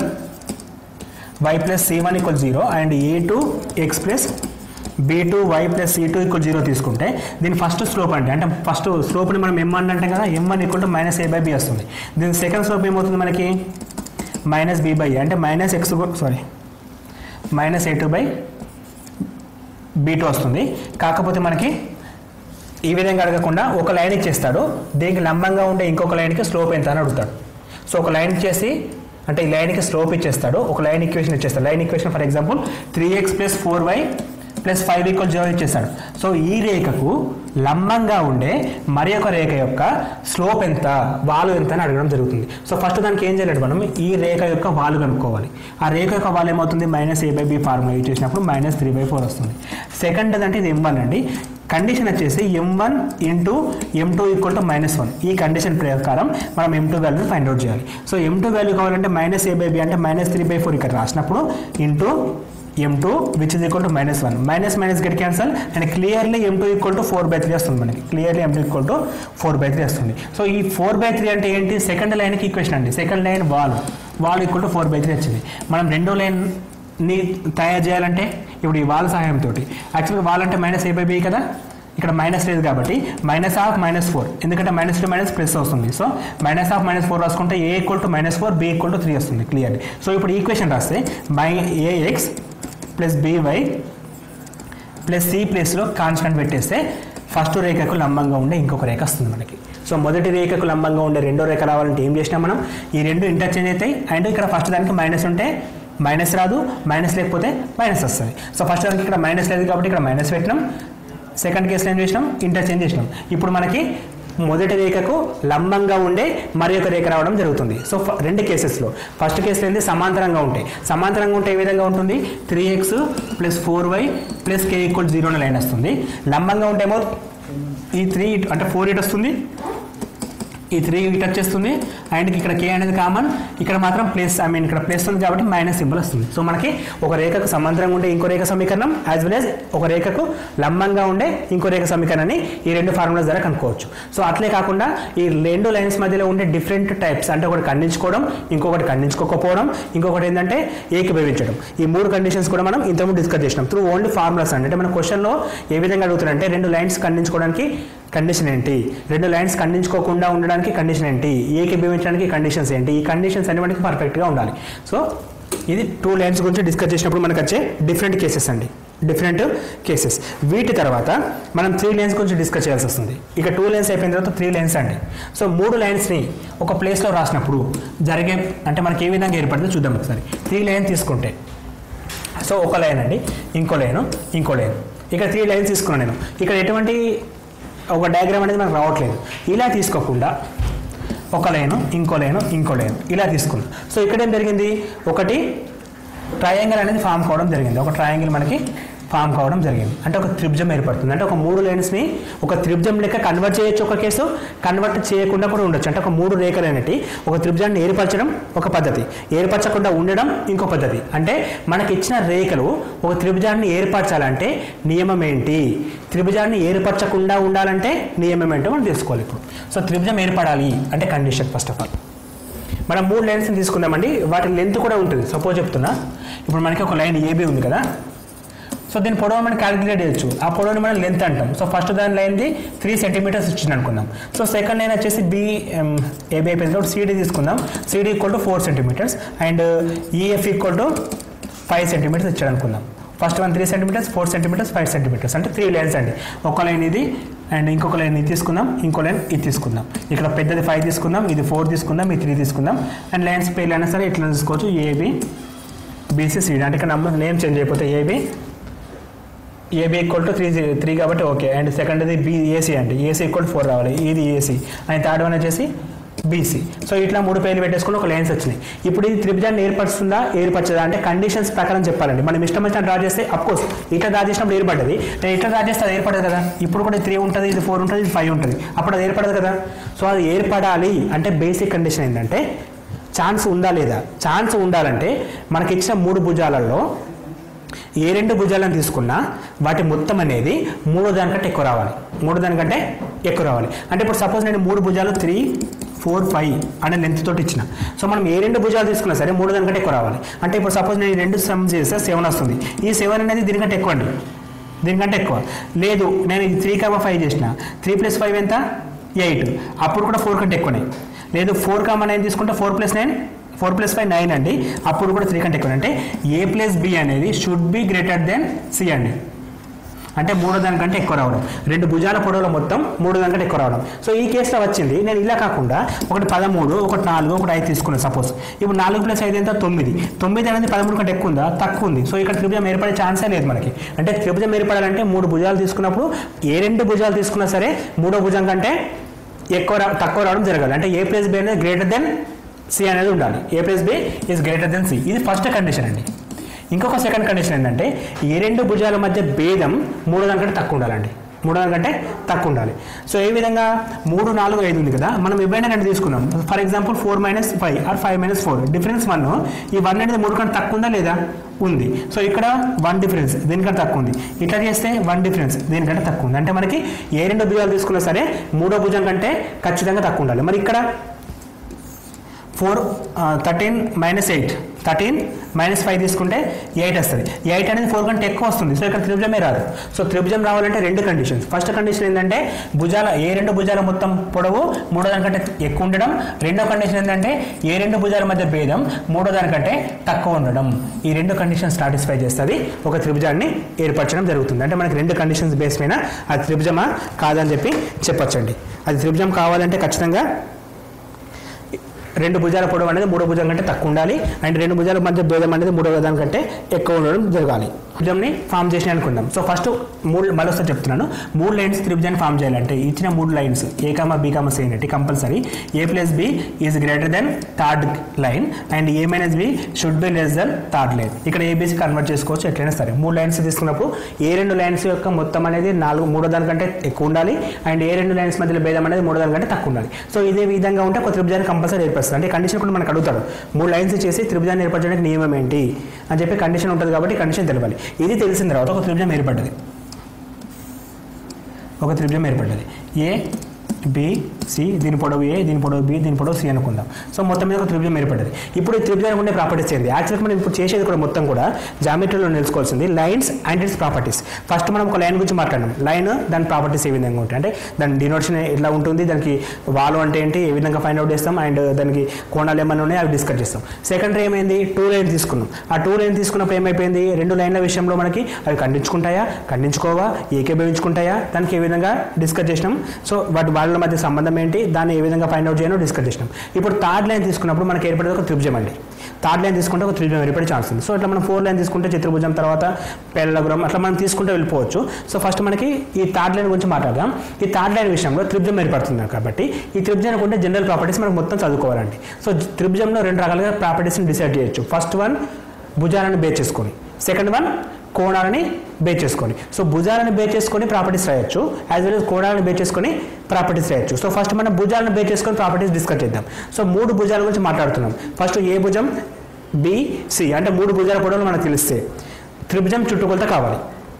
y plus c one equal zero and a two x plus b two y plus c two equal zero తీసుకుంటే దీని ఫస్ట్ స్లోప్ అంటే అంటే ఫస్ట్ స్లోప్ని మనం ఎం వన్ అంటాం కదా m one equal to minus a by b వస్తుంది దీని second slope ఏమవుతుంది మనకి మైనస్ బి బై అంటే minus x sorry minus a two by b two వస్తుంది కాకపోతే మనకి ఈ విధంగా అడగకుండా ఒక లైన్ ఇచ్చేస్తాడు దీనికి లంబంగా ఉండే ఇంకొక లైన్కి స్లోప్ ఎంత అని అడుగుతాడు సో ఒక లైన్ ఇచ్చేసి అంటే ఈ లైన్కి స్లోప్ ఇచ్చేస్తాడు ఒక లైన్ ఈక్వేషన్ ఇచ్చేస్తాడు line equation for example three x plus four y plus five equal zero ఇచ్చేస్తాడు సో ఈ రేఖకు లంబంగా ఉండే మరి ఒక రేఖ యొక్క స్లోప్ ఎంత వాలు ఎంత అని అడగడం జరుగుతుంది సో ఫస్ట్ దానికి ఏం చేయాలి మనం ఈ రేఖ యొక్క వాలు కనుక్కోవాలి ఆ రేఖ యొక్క వాలు ఏమవుతుంది minus a by b formula use చేసినప్పుడు మైనస్ త్రీ బై ఫోర్ వస్తుంది సెకండ్ అంటే ఇది ఎం వన్ అండి కండిషన్ వచ్చేసి m one into m two equal to minus one ఈ కండిషన్ ప్రకారం మనం ఎం టూ వాల్యూని ఫైండ్ అవుట్ చేయాలి సో ఎం టూ వాల్యూ కావాలంటే మైనస్ ఏ బై బి అంటే మైనస్ త్రీ బై ఫోర్ ఇక్కడ రాసినప్పుడు into m two which is equal to minus one minus minus get cancel and clearly m two equal to four by three వస్తుంది మనకి clearly m two equal to four by three వస్తుంది so ఈ four by three అంటే ఏంటి second లైన్కి equation అండి second line wall wall equal to four by three వచ్చింది మనం రెండో లైన్ ని తయారు చేయాలంటే ఇప్పుడు ఈ వాల్ సహాయంతో యాక్చువల్గా వాల్ అంటే మైనస్ ఏ బై బి కదా ఇక్కడ మైనస్ లేదు కాబట్టి మైనస్ ఆఫ్ మైనస్ ఫోర్ ఎందుకంటే మైనస్ టు మైనస్ ప్లస్ వస్తుంది so minus of minus four రాసుకుంటే a equal to minus four b equal to three వస్తుంది క్లియర్లీ సో ఇప్పుడు ఈక్వేషన్ రాస్తే my a x plus b y plus c ప్లేస్లో constant పెట్టేస్తే first రేఖకు లంబంగా ఉండే ఇంకొక రేఖ వస్తుంది మనకి సో మొదటి రేఖకు లంబంగా ఉండే రెండో రేఖ రావాలంటే ఏం చేసినాం మనం ఈ రెండు ఇంటర్చేంజ్ అవుతాయి అండ్ ఇక్కడ ఫస్ట్ దానికి మైనస్ ఉంటే మైనస్ రాదు మైనస్ లేకపోతే మైనస్ వస్తుంది సో ఫస్ట్ దానికి ఇక్కడ మైనస్ లేదు కాబట్టి ఇక్కడ మైనస్ పెట్టినాం సెకండ్ కేసులో ఏం చేసినాం ఇంటర్చేంజ్ చేసినాం ఇప్పుడు మనకి మొదటి రేఖకు లంబంగా ఉండే మరి ఒక రేఖ రావడం జరుగుతుంది సో ఫ- రెండు కేసెస్లో ఫస్ట్ కేసులో ఏంది సమాంతరంగా ఉంటాయి సమాంతరంగా ఉంటే ఏ విధంగా ఉంటుంది three x plus four y plus k equal zero అనే లైన్ వస్తుంది లంబంగా ఉంటేమో ఈ త్రీ అంటే ఫోర్ ఇట్ వస్తుంది ఈ త్రీ ఇట్ వచ్చేస్తుంది అండ్ ఇక్కడ కే అనేది కామన్ ఇక్కడ మాత్రం ప్లస్ ఐ మీన్ ఇక్కడ ప్లస్ ఉంది కాబట్టి మైనస్ సింబల్ వస్తుంది సో మనకి ఒక రేఖకు సమాంతరంగా ఉండే ఇంకో రేఖ సమీకరణం యాజ్ వెల్ యాజ్ ఒక రేఖకు లంబంగా ఉండే ఇంకో రేఖ సమీకరణాన్ని ఈ రెండు ఫార్ములాస్ ద్వారా కనుక్కోవచ్చు సో అట్లే కాకుండా ఈ రెండు లైన్స్ మధ్యలో ఉండే డిఫరెంట్ టైప్స్ అంటే ఒకటి ఖండించుకోవడం ఇంకొకటి ఖండించుకోకపోవడం ఇంకొకటి ఏంటంటే ఏకీభవించడం ఈ మూడు కండిషన్స్ కూడా మనం ఇంతకుముందు డిస్కస్ చేసినాం త్రూ ఓన్లీ ఫార్ములాస్ అండి అంటే మన క్వశ్చన్లో ఏ విధంగా అడుగుతున్నారంటే రెండు లైన్స్ ఖండించుకోవడానికి కండిషన్ ఏంటి రెండు లైన్స్ ఖండించుకోకుండా ఉండడానికి కండిషన్ ఏంటి ఏకీభవించడానికి కండిషన్స్ ఏంటి ఈ కండిషన్స్ అన్ని మనకి పర్ఫెక్ట్గా ఉండాలి సో ఇది టూ లైన్స్ గురించి డిస్కస్ చేసినప్పుడు మనకు వచ్చే డిఫరెంట్ కేసెస్ అండి డిఫరెంట్ కేసెస్ వీటి తర్వాత మనం త్రీ లైన్స్ గురించి డిస్కస్ చేయాల్సి వస్తుంది ఇక టూ లైన్స్ అయిపోయిన తర్వాత త్రీ లైన్స్ అండి సో మూడు లైన్స్ని ఒక ప్లేస్లో రాసినప్పుడు జరిగే అంటే మనకి ఏ విధంగా ఏర్పడుతుందో చూద్దాం ఒకసారి త్రీ లైన్ తీసుకుంటే సో ఒక లైన్ అండి ఇంకో లైన్ ఇంకో లైన్ ఇక్కడ త్రీ లైన్స్ తీసుకున్నాను నేను ఇక్కడ ఎటువంటి ఒక డయాగ్రామ్ అనేది మనకు రావట్లేదు ఇలా తీసుకోకుండా ఒక లైను ఇంకో లైను ఇంకో లైన్ ఇలా తీసుకున్నాం సో ఇక్కడ ఏం జరిగింది ఒకటి ట్రయాంగిల్ అనేది ఫామ్ కావడం జరిగింది ఒక ట్రయాంగిల్ మనకి ఫామ్ కావడం జరిగింది అంటే ఒక త్రిభుజం ఏర్పడుతుంది అంటే ఒక మూడు లైన్స్ని ఒక త్రిభుజం లెక్క కన్వర్ట్ చేయొచ్చు ఒక కేసు కన్వర్ట్ చేయకుండా కూడా ఉండొచ్చు అంటే ఒక మూడు రేఖలు అనేటి ఒక త్రిభుజాన్ని ఏర్పరచడం ఒక పద్ధతి ఏర్పరచకుండా ఉండడం ఇంకో పద్ధతి అంటే మనకి ఇచ్చిన రేఖలు ఒక త్రిభుజాన్ని ఏర్పరచాలంటే నియమం ఏంటి త్రిభుజాన్ని ఏర్పరచకుండా ఉండాలంటే నియమం ఏంటో మనం తెలుసుకోవాలి ఇప్పుడు సో త్రిభుజం ఏర్పడాలి అంటే కండిషన్ ఫస్ట్ ఆఫ్ ఆల్ మనం మూడు లైన్స్ తీసుకుందామండి వాటి లెంత్ కూడా ఉంటుంది సపోజ్ చెప్తున్నా ఇప్పుడు మనకి ఒక లైన్ ఏబీ ఉంది కదా సో దీని పొడవు మనం క్యాలిక్యులేట్ చేయొచ్చు ఆ పొడవుని మనం లెంత్ అంటాం సో ఫస్ట్ దాని లైన్ది త్రీ సెంటీమీటర్స్ ఇచ్చింది అనుకుందాం సో సెకండ్ లైన్ వచ్చేసి బి ఏబీ అయిపోయింది కాబట్టి సిడీ తీసుకుందాం CD equal to four centimetres and EF equal to five centimetres ఇచ్చాడు అనుకుందాం first one three centimetres four centimetres five centimetres అంటే త్రీ లైన్స్ అండి ఒక లైన్ ఇది అండ్ ఇంకొక లైన్ ఇది తీసుకుందాం ఇంకో లైన్ ఇది తీసుకుందాం ఇక్కడ పెద్దది ఫైవ్ తీసుకుందాం ఇది ఫోర్ తీసుకుందాం ఇది త్రీ తీసుకుందాం అండ్ లైన్స్ పేర్లు అయినా సరే ఇట్లా తీసుకోవచ్చు ఏబి బీసీ సిడి అంటే ఇక్కడ నంబర్ నేమ్ చేంజ్ అయిపోతే AB AB equal to three three కాబట్టి ఓకే అండ్ సెకండ్ది బి ఏసీ అండి ఏసీ ఈక్వల్ ఫోర్ రావాలి ఇది ఏసీ అండ్ థర్డ్ వన్ వచ్చేసి బీసీ సో ఇట్లా మూడు పేర్లు పెట్టేసుకుని ఒక లైన్స్ వచ్చినాయి ఇప్పుడు ఇది త్రిభుజాన్ని ఏర్పరుస్తుందా ఏర్పరచదా అంటే కండిషన్స్ ప్రకారం చెప్పాలండి మనం ఇష్టం వచ్చిన డ్రా చేస్తే అఫ్కోర్స్ ఇట్లా డ్రా చేసినప్పుడు ఏర్పడ్డది నేను ఇట్లా డ్రా చేస్తే అది ఏర్పడదు కదా ఇప్పుడు కూడా త్రీ ఉంటుంది ఇది ఫోర్ ఉంటుంది ఇది ఫైవ్ ఉంటుంది అప్పుడు అది ఏర్పడదు కదా సో అది ఏర్పడాలి అంటే బేసిక్ కండిషన్ ఏంటంటే ఛాన్స్ ఉందా లేదా ఛాన్స్ ఉండాలంటే మనకి ఇచ్చిన మూడు భుజాలలో ఏ రెండు భుజాలను తీసుకున్నా వాటి మొత్తం అనేది మూడో దానికంటే ఎక్కువ రావాలి మూడో దానికంటే ఎక్కువ రావాలి అంటే ఇప్పుడు సపోజ్ నేను మూడు భుజాలు త్రీ ఫోర్ ఫైవ్ అనే లెంత్ తోటి ఇచ్చిన సో మనం ఏ రెండు భుజాలు తీసుకున్నా సరే మూడు దానికంటే ఎక్కువ రావాలి అంటే ఇప్పుడు సపోజ్ నేను ఈ రెండు సమ్ చేస్తే సెవెన్ వస్తుంది ఈ సెవెన్ అనేది దీనికంటే ఎక్కువ అండి దీనికంటే ఎక్కువ లేదు నేను ఇది త్రీ కామా ఫైవ్ చేసిన త్రీ ప్లస్ ఫైవ్ ఎంత ఎయిట్ అప్పుడు కూడా ఫోర్ కంటే ఎక్కువనే లేదు ఫోర్ కామా నైన్ తీసుకుంటే four plus nine four plus five nine అండి అప్పుడు కూడా త్రీ కంటే ఎక్కువ అంటే ఏ ప్లస్ బి అనేది should be greater than c అండి అంటే మూడో దానికంటే ఎక్కువ రావడం రెండు భుజాల పొడవులో మొత్తం మూడో దానికంటే ఎక్కువ రావడం సో ఈ కేసులో వచ్చింది నేను ఇలా కాకుండా ఒకటి పదమూడు ఒకటి నాలుగు ఒకటి ఐదు తీసుకున్నాను సపోజ్ ఇప్పుడు నాలుగు ప్లస్ ఐదు ఎంత తొమ్మిది తొమ్మిది అనేది పదమూడు కంటే ఎక్కువ ఉందా తక్కువ ఉంది సో ఇక్కడ త్రిభుజం ఏర్పడే ఛాన్సే లేదు మనకి అంటే త్రిభుజం ఏర్పడాలంటే మూడు భుజాలు తీసుకున్నప్పుడు ఏ రెండు భుజాలు తీసుకున్నా సరే మూడో భుజం కంటే ఎక్కువ రా తక్కువ రావడం జరగాలి అంటే ఏ ప్లస్ బి అనేది గ్రేటర్ దెన్ సి అనేది ఉండాలి a plus b is greater than c ఇది ఫస్ట్ కండిషన్ అండి ఇంకొక సెకండ్ కండిషన్ ఏంటంటే ఏ రెండు భుజాల మధ్య భేదం మూడో దానికంటే తక్కువ ఉండాలండి మూడో దానికంటే తక్కువ ఉండాలి సో ఏ విధంగా మూడు నాలుగు ఐదు ఉంది కదా మనం ఎవరైనా రెండు తీసుకున్నాం for example four minus five or five minus four difference one ఈ వన్ అనేది మూడు కంటే తక్కువ ఉందా లేదా ఉంది సో ఇక్కడ వన్ డిఫరెన్స్ దీనికంటే తక్కువ ఉంది ఇట్లా చేస్తే వన్ డిఫరెన్స్ దీనికంటే తక్కువ ఉంది అంటే మనకి ఏ రెండు భుజాలు తీసుకున్నా సరే మూడో భుజం కంటే ఖచ్చితంగా తక్కువ ఉండాలి మరి ఇక్కడ four thirteen minus eight thirteen minus five తీసుకుంటే ఎయిట్ వస్తుంది ఎయిట్ అనేది ఫోర్ కంటే ఎక్కువ వస్తుంది సో ఇక్కడ త్రిభుజమే రాదు సో త్రిభుజం రావాలంటే రెండు కండిషన్స్ ఫస్ట్ కండిషన్ ఏంటంటే భుజాల ఏ రెండు భుజాల మొత్తం పొడవు మూడో దానికంటే ఎక్కువ ఉండడం రెండో కండిషన్ ఏంటంటే ఏ రెండు భుజాల మధ్య భేదం మూడో దానికంటే తక్కువ ఉండడం ఈ రెండు కండిషన్స్ సాటిస్ఫై చేస్తుంది ఒక త్రిభుజాన్ని ఏర్పరచడం జరుగుతుంది అంటే మనకి రెండు కండిషన్స్ బేస్ పైన అది త్రిభుజమా కాదని చెప్పి చెప్పొచ్చండి అది త్రిభుజం కావాలంటే ఖచ్చితంగా రెండు భుజాల పొడవు అనేది మూడో భుజం కంటే తక్కువ ఉండాలి అండ్ రెండు భుజాల మధ్య భేదం అనేది మూడో భుజం కంటే ఎక్కువ ఉండడం జరగాలి త్రిభుజంని ఫామ్ చేసిన అనుకుందాం సో ఫస్ట్ మూడు మరోసారి చెప్తున్నాను మూడు లైన్స్ త్రిభుజాన్ని ఫామ్ చేయాలంటే ఇచ్చిన మూడు lines a comma b comma c అనేటి compulsory a plus b is greater than third line and a minus b should be less than third line ఇక్కడ ఏబీసీ కన్వర్ట్ చేసుకోవచ్చు ఎట్లయినా సరే మూడు లైన్స్ తీసుకున్నప్పుడు ఏ రెండు లైన్స్ యొక్క మొత్తం అనేది నాలుగు మూడో దానికంటే ఎక్కువ ఉండాలి అండ్ ఏ రెండు లైన్స్ మధ్యలో భేదం అనేది మూడో దానికంటే తక్కువ ఉండాలి సో ఇదే విధంగా ఉంటే ఒక త్రిభుజాన్ని కంపల్సరీ ఏర్పరుస్తుంది అంటే కండిషన్ కూడా మనకు అడుగుతాడు మూడు లైన్స్ చేసి త్రిభుజాన్ని ఏర్పరచడానికి నియమం ఏంటి అని చెప్పి కండిషన్ ఉంటుంది కాబట్టి కండిషన్ తెలవాలి ఇది తెలిసిన తర్వాత ఒక త్రిభుజం ఏర్పడ్డది ఒక త్రిభుజం ఏర్పడ్డది ఏ బి సి దీని పొడవు ఏ దీని పొడవు బి దీని పొడవు సి అనుకుందాం సో మొత్తం మీద ఒక త్రిభుజం ఏర్పడ్డది ఇప్పుడు ఈ త్రిభుజానికి ఉండే ప్రాపర్టీస్ ఏంది యాక్చువల్గా మనం ఇప్పుడు చేసేది కూడా మొత్తం కూడా జామెట్రీలో నేర్చుకోవాల్సింది lines and its properties first మనం ఒక లైన్ గురించి మాట్లాడినాం లైన్ దాని ప్రాపర్టీస్ ఏ విధంగా ఉంటాయి అంటే దాని డినోషన్ ఎట్లా ఉంటుంది దానికి వాలు అంటే ఏంటి ఏ విధంగా ఫైండ్ అవుట్ చేస్తాం అండ్ దానికి కోణాలు ఏమైనా ఉన్నాయి అవి డిస్కస్ చేస్తాం సెకండరీ ఏమైంది టూ లైన్ తీసుకున్నాం ఆ టూ లైన్ తీసుకున్నప్పుడు ఏమైపోయింది రెండు లైన్ల విషయంలో మనకి అవి ఖండించుకుంటాయా ఖండించుకోవా ఏకీభవించుకుంటాయా దానికి ఏ విధంగా డిస్కస్ చేసినాం సో వాటి వాళ్ళ మధ్య సంబంధం ఏంటి దాన్ని ఏ విధంగా ఫైండ్ అవుట్ చేయాలో డిస్కస్ చేసినాం ఇప్పుడు థర్డ్ లైన్ తీసుకున్నప్పుడు మనకి ఏర్పడేది ఒక త్రిభుజం అండి థర్డ్ లైన్ తీసుకుంటే ఒక త్రిభుజం ఏర్పడే ఛాన్స్ ఉంది సో ఇట్లా మనం ఫోర్ లైన్ తీసుకుంటే చతుర్భుజం తర్వాత పెళ్ళగురం అట్లా మనం తీసుకుంటే వెళ్ళిపోవచ్చు సో ఫస్ట్ మనకి ఈ థర్డ్ లైన్ గురించి మాట్లాడదాం ఈ థర్డ్ లైన్ విషయంలో త్రిభుజం ఏర్పడుతుంది కాబట్టి ఈ త్రిభుజానికి ఉంటే జనరల్ ప్రాపర్టీస్ మనకు మొత్తం చదువుకోవాలండి సో త్రిభుజంలో రెండు రకాలుగా ప్రాపర్టీస్ని డిసైడ్ చేయొచ్చు ఫస్ట్ వన్ భుజాలను బేస్ చేసుకొని సెకండ్ వన్ కోణాలని బేస్ చేసుకొని సో భుజాలను బేస్ చేసుకొని ప్రాపర్టీస్ రాయొచ్చు యాజ్ వెల్ as కోణాలను బేస్ చేసుకొని ప్రాపర్టీస్ రాయొచ్చు సో ఫస్ట్ మనం భుజాలను బేస్ చేసుకొని ప్రాపర్టీస్ డిస్కస్ చేద్దాం సో మూడు భుజాల గురించి మాట్లాడుతున్నాం ఫస్ట్ ఏ భుజం బి సి అంటే మూడు భుజాల పొడవులు మనకు తెలిస్తే త్రిభుజం చుట్టుకొలత కావాలి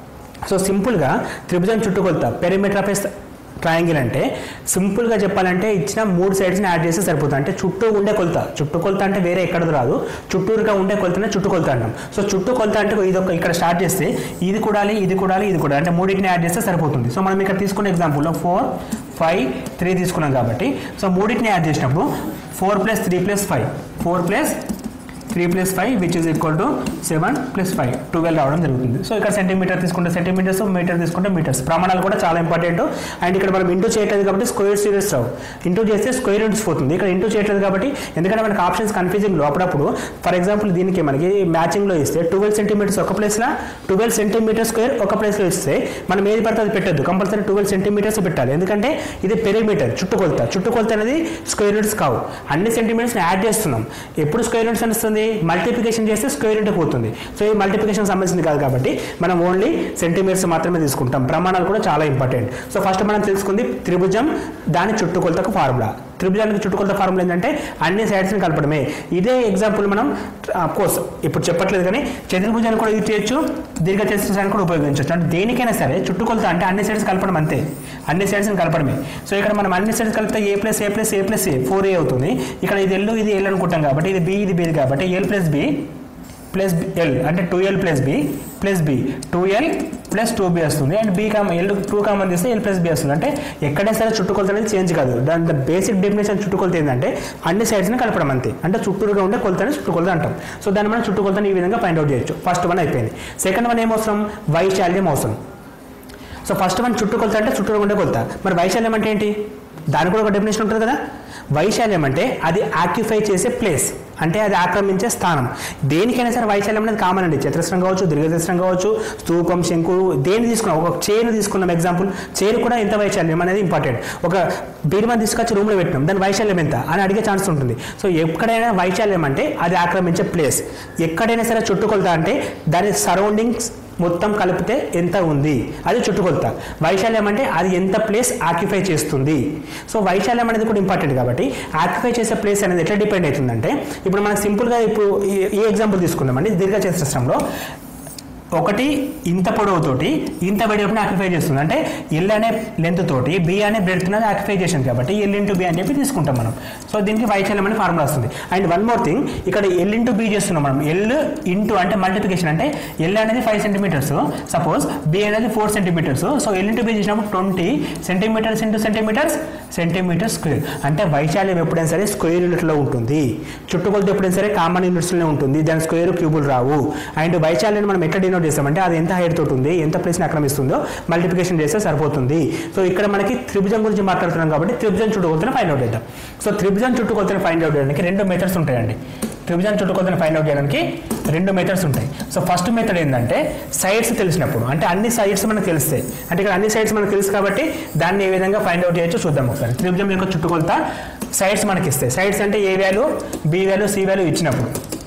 సో సింపుల్గా త్రిభుజం చుట్టుకొలత పెరిమీటర్ ఆఫ్ ట్రయాంగిల్ అంటే సింపుల్గా చెప్పాలంటే ఇచ్చిన మూడు సైడ్స్ని యాడ్ చేస్తే సరిపోతుంది అంటే చుట్టూ ఉండే కొలత చుట్టూ కొలత అంటే వేరే ఎక్కడది రాదు చుట్టూరుగా ఉండే కొలతనే చుట్టూ కొలత అంటాం సో చుట్టూ కొలత అంటే ఇది ఒక ఇక్కడ స్టార్ట్ చేస్తే ఇది కూడాలి ఇది కూడాలి ఇది కూడా అంటే మూడింటిని యాడ్ చేస్తే సరిపోతుంది సో మనం ఇక్కడ తీసుకున్న ఎగ్జాంపుల్లో ఫోర్ ఫైవ్ త్రీ తీసుకున్నాం కాబట్టి సో మూడింటిని యాడ్ చేసినప్పుడు four plus three plus five four plus three plus five which is equal to seven plus five twelve రావడం జరుగుతుంది సో ఇక్కడ సెంటీమీటర్ తీసుకుంటే సెంటీమీటర్స్ మీటర్ తీసుకుంటే మీటర్స్ ప్రమాణాలు కూడా చాలా ఇంపార్టెంట్ అండ్ ఇక్కడ మనం ఇంటూ చేయట్లేదు కాబట్టి స్క్వేర్ సీరియస్ రావు ఇంటూ చేస్తే స్క్వేర్ రూట్స్ పోతుంది ఇక్కడ ఇంటూ చేయట్లేదు కాబట్టి ఎందుకంటే మనకి ఆప్షన్స్ కన్ఫ్యూజింగ్లో అప్పుడప్పుడు ఫర్ ఎగ్జాంపుల్ దీనికి మనకి మ్యాచింగ్లో ఇస్తే ట్వెల్వ్ సెంటీమీటర్స్ ఒక ప్లేస్లో ట్వెల్వ్ సెంటీమీటర్ స్క్వేర్ ఒక ప్లేస్లో ఇస్తే మనం ఏది పడితే అది పెట్టద్దు కంపల్సరీ ట్వెల్వ్ సెంటీమీటర్స్ పెట్టాలి ఎందుకంటే ఇది పెరిమీటర్ చుట్టుకొలత చుట్టుకొలత అనేది స్క్వేర్ రూట్స్ కావు అన్ని సెంటీమీటర్స్ని యాడ్ చేస్తున్నాం ఎప్పుడు స్క్వేర్ రూట్స్ అని వస్తుంది మల్టిప్లికేషన్ చేస్తే స్క్వేర్ రూట్ పోతుంది సో ఈ మల్టిప్లికేషన్ సంబంధించింది కాదు కాబట్టి మనం ఓన్లీ సెంటీమీటర్స్ మాత్రమే తీసుకుంటాం ప్రమాణాలు కూడా చాలా ఇంపార్టెంట్ సో ఫస్ట్ మనం తెలుసుకుంది త్రిభుజం దాని చుట్టుకొలతకు ఫార్ములా త్రిభుజానికి చుట్టుకొలత ఫార్ములా ఏంటంటే అన్ని సైడ్స్ని కలపడమే ఇదే ఎగ్జాంపుల్ మనం కోర్స్ ఇప్పుడు చెప్పట్లేదు కానీ చతుర్భుజాన్ని కూడా యూజ్ చేయొచ్చు దీర్ఘ చతుర్భుజాన్ని కూడా ఉపయోగించవచ్చు అంటే దేనికైనా సరే చుట్టుకొలత అంటే అన్ని సైడ్స్ కలపడం అంతే అన్ని సైడ్స్ని కలపడమే సో ఇక్కడ మనం అన్ని సైడ్స్ కలిపితే a plus a plus a plus a four a అవుతుంది ఇక్కడ ఇది ఎల్ ఇది ఎల్ అనుకుంటాం కాబట్టి ఇది బి ఇది బి కాబట్టి l plus b plus l అంటే two l plus b plus b two l plus two b వస్తుంది and b common l two common తీస్తే ఎల్ ప్లస్ బి వస్తుంది అంటే ఎక్కడైనా సరే చుట్టుకొలత అనేది చేంజ్ కాదు దాని బేసిక్ డెఫినేషన్ చుట్టుకొలత ఏంటంటే అన్ని సైడ్స్ని కలపడం అంతే అంటే చుట్టూరుగా ఉండే కొలతని చుట్టుకొలత అంటాం సో దాన్ని మనం చుట్టుకొలతని ఈ విధంగా ఫైండ్ అవుట్ చేయొచ్చు ఫస్ట్ వన్ అయిపోయింది సెకండ్ వన్ ఏం అవసరం వైశాల్యం అవసరం సో ఫస్ట్ వన్ చుట్టుకొలత అంటే చుట్టూరు ఉండే కొలత మరి వైశాల్యం అంటే ఏంటి దానికి కూడా ఒక డెఫినేషన్ ఉంటుంది కదా వైశాల్యం అంటే అది ఆక్యుపై చేసే ప్లేస్ అంటే అది ఆక్రమించే స్థానం దేనికైనా సరే వైశాల్యం అనేది కామన్ అండి చతురస్రం కావచ్చు దీర్ఘచతురస్రం కావచ్చు స్తూపం శంకు దేని తీసుకున్నాం ఒక చైర్ తీసుకున్నాం ఎగ్జాంపుల్ చైర్ కూడా ఎంత వైశాల్యం అనేది ఇంపార్టెంట్ ఒక బీరువాని తీసుకొచ్చి రూమ్లో పెట్టినాం దాని వైశాల్యం ఎంత అని అడిగే ఛాన్స్ ఉంటుంది సో ఎక్కడైనా వైశాల్యం అంటే అది ఆక్రమించే ప్లేస్ ఎక్కడైనా సరే చుట్టుకొలత అంటే దాని సరౌండింగ్స్ మొత్తం కలిపితే ఎంత ఉంది అది చుట్టుకొలత వైశాల్యం అంటే అది ఎంత ప్లేస్ ఆక్యుపై చేస్తుంది సో వైశాల్యం అనేది కూడా ఇంపార్టెంట్ కాబట్టి ఆక్యుపై చేసే ప్లేస్ అనేది ఎట్లా డిపెండ్ అవుతుందంటే ఇప్పుడు మనం సింపుల్గా ఇప్పుడు ఈ- ఈ ఎగ్జాంపుల్ తీసుకుందామండి దీర్ఘచతురస్రంలో ఒకటి ఇంత పొడవుతోటి ఇంత వెడల్పుని ఆక్యుపై చేస్తుంది అంటే ఎల్ అనే లెంత్ తోటి బి అనే బ్రెడ్త్ అనేది ఆక్యుపై చేసింది కాబట్టి ఎల్ ఇంటూ బి అని చెప్పి తీసుకుంటాం మనం సో దీనికి వైశాల్యం అనే ఫార్ములా వస్తుంది అండ్ వన్ మోర్ థింగ్ ఇక్కడ ఎల్ ఇంటూ బి చేస్తున్నాం మనం ఎల్ ఇంటూ అంటే మల్టిప్లికేషన్ అంటే ఎల్ అనేది ఫైవ్ సెంటీమీటర్స్ సపోజ్ బి అనేది four centimetres so l into b చేసినప్పుడు twenty centimetres into centimetres centimetre square అంటే వైశాల్యం ఎప్పుడైనా సరే స్క్వేర్ యూనిట్లో ఉంటుంది చుట్టుకొలత ఎప్పుడైనా సరే కామన్ యూనిట్స్లోనే ఉంటుంది దాని స్క్వేర్ క్యూబుల్ రావు అండ్ వైశాల్యాన్ని మనం ఎట్లా డినోట్ చేస్తామంటే అది ఎంత హైట్ తోటి ఉంది ఎంత ప్లేస్ని ఆక్రమిస్తుందో మల్టిప్లికేషన్ చేస్తే సరిపోతుంది సో ఇక్కడ మనకి త్రిభుజం గురించి మాట్లాడుతున్నాం కాబట్టి త్రిభుజం చుట్టుకొలతను ఫైండ్ అవుట్ చేద్దాం సో త్రిభుజం చుట్టుకొలతను ఫైండ్ అవుట్ చేయడానికి రెండు మెథడ్స్ ఉంటాయండి త్రిభుజం చుట్టుకొలతను ఫైండ్ అవుట్ చేయడానికి రెండు మెథడ్స్ ఉంటాయి సో ఫస్ట్ మెథడ్ ఏంటంటే సైడ్స్ తెలిసినప్పుడు అంటే అన్ని సైడ్స్ మనకు తెలుస్తాయి అంటే ఇక్కడ అన్ని సైడ్స్ మనకు తెలుసు కాబట్టి దాన్ని ఏ విధంగా ఫైండ్ అవుట్ చేయొచ్చో చూద్దాం ఒకసారి త్రిభుజం యొక్క చుట్టుకొలత సైడ్స్ మనకి ఇస్తాయి సైడ్స్ అంటే a value b value c value ఇచ్చినప్పుడు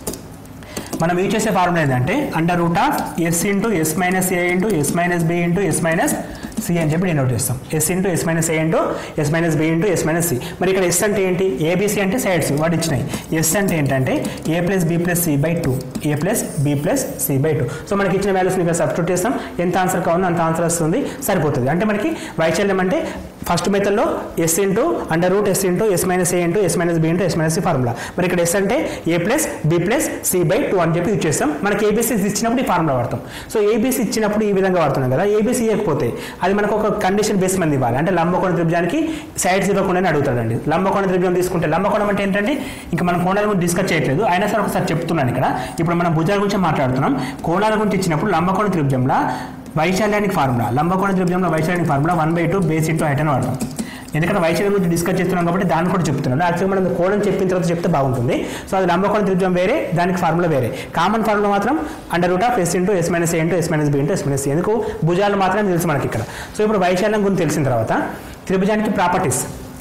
మనం యూజ్ చేసే ఫార్ములా ఏంటంటే under root of s into s minus a into s minus b into s minus c అని చెప్పి డినోట్ చేస్తాం s into s minus a into s minus b into s minus c మరి ఇక్కడ s అంటే ఏంటి ABC అంటే sides వాటి ఇచ్చినాయి ఎస్ అంటే ఏంటంటే a plus b plus c by two a plus b plus c by two so మనకి ఇచ్చిన వాల్యూస్ని ఇక్కడ సబ్స్టిట్యూట్ చేస్తాం ఎంత ఆన్సర్ కావాలో అంత ఆన్సర్ వస్తుంది సరిపోతుంది అంటే మనకి వైశాల్యం అంటే ఫస్ట్ మెథడ్లో s into under root s into s minus a into s minus b into s minus c formula మరి ఇక్కడ ఎస్ అంటే a plus b plus c by two అని చెప్పి యూజ్ చేస్తాం మనకి ఏబీసీ ఇచ్చినప్పుడు ఈ ఫార్ములా వాడతాం సో ఏబీసీ ఇచ్చినప్పుడు ఈ విధంగా వాడుతున్నాం కదా ఏబీసీ ఇవ్వకపోతే అది మనకు ఒక కండిషన్ బేస్ మీద ఇవ్వాలి అంటే లంబకోణ త్రిభుజానికి సైడ్స్ ఇవ్వకుండానే అడుగుతాడండి లంబకోణ త్రిభుజం తీసుకుంటే లంబకోణం అంటే ఏంటంటే ఇంకా మనం కోణాల గురించి డిస్కస్ చేయట్లేదు అయినా సరే ఒకసారి చెప్తున్నాను ఇక్కడ ఇప్పుడు మనం భుజాల గురించి మాట్లాడుతున్నాం కోణాల గురించి ఇచ్చినప్పుడు లంబకోణ త్రిభుజంలో వైశాల్యానికి ఫార్ములా లంబకోణ త్రిభుజంలో వైశాల్యానికి formula one by two base into height అని వాడతాం ఎందుకంటే వైశాల్యం గురించి డిస్కస్ చేస్తున్నాం కాబట్టి దాన్ని కూడా చెప్తున్నాను యాక్చువల్గా మనం కోణం చెప్పిన తర్వాత చెప్తే బాగుంటుంది సో అది లంబకోణ త్రిభుజం వేరే దానికి ఫార్ములా వేరే కామన్ ఫార్ములా మాత్రం under root of s into s minus a into s minus b into s minus ఎందుకు భుజాలు మాత్రమే తెలుసు మనకి ఇక్కడ సో ఇప్పుడు వైశాల్యం గురించి తెలిసిన తర్వాత త్రిభుజానికి ప్రాపర్టీస్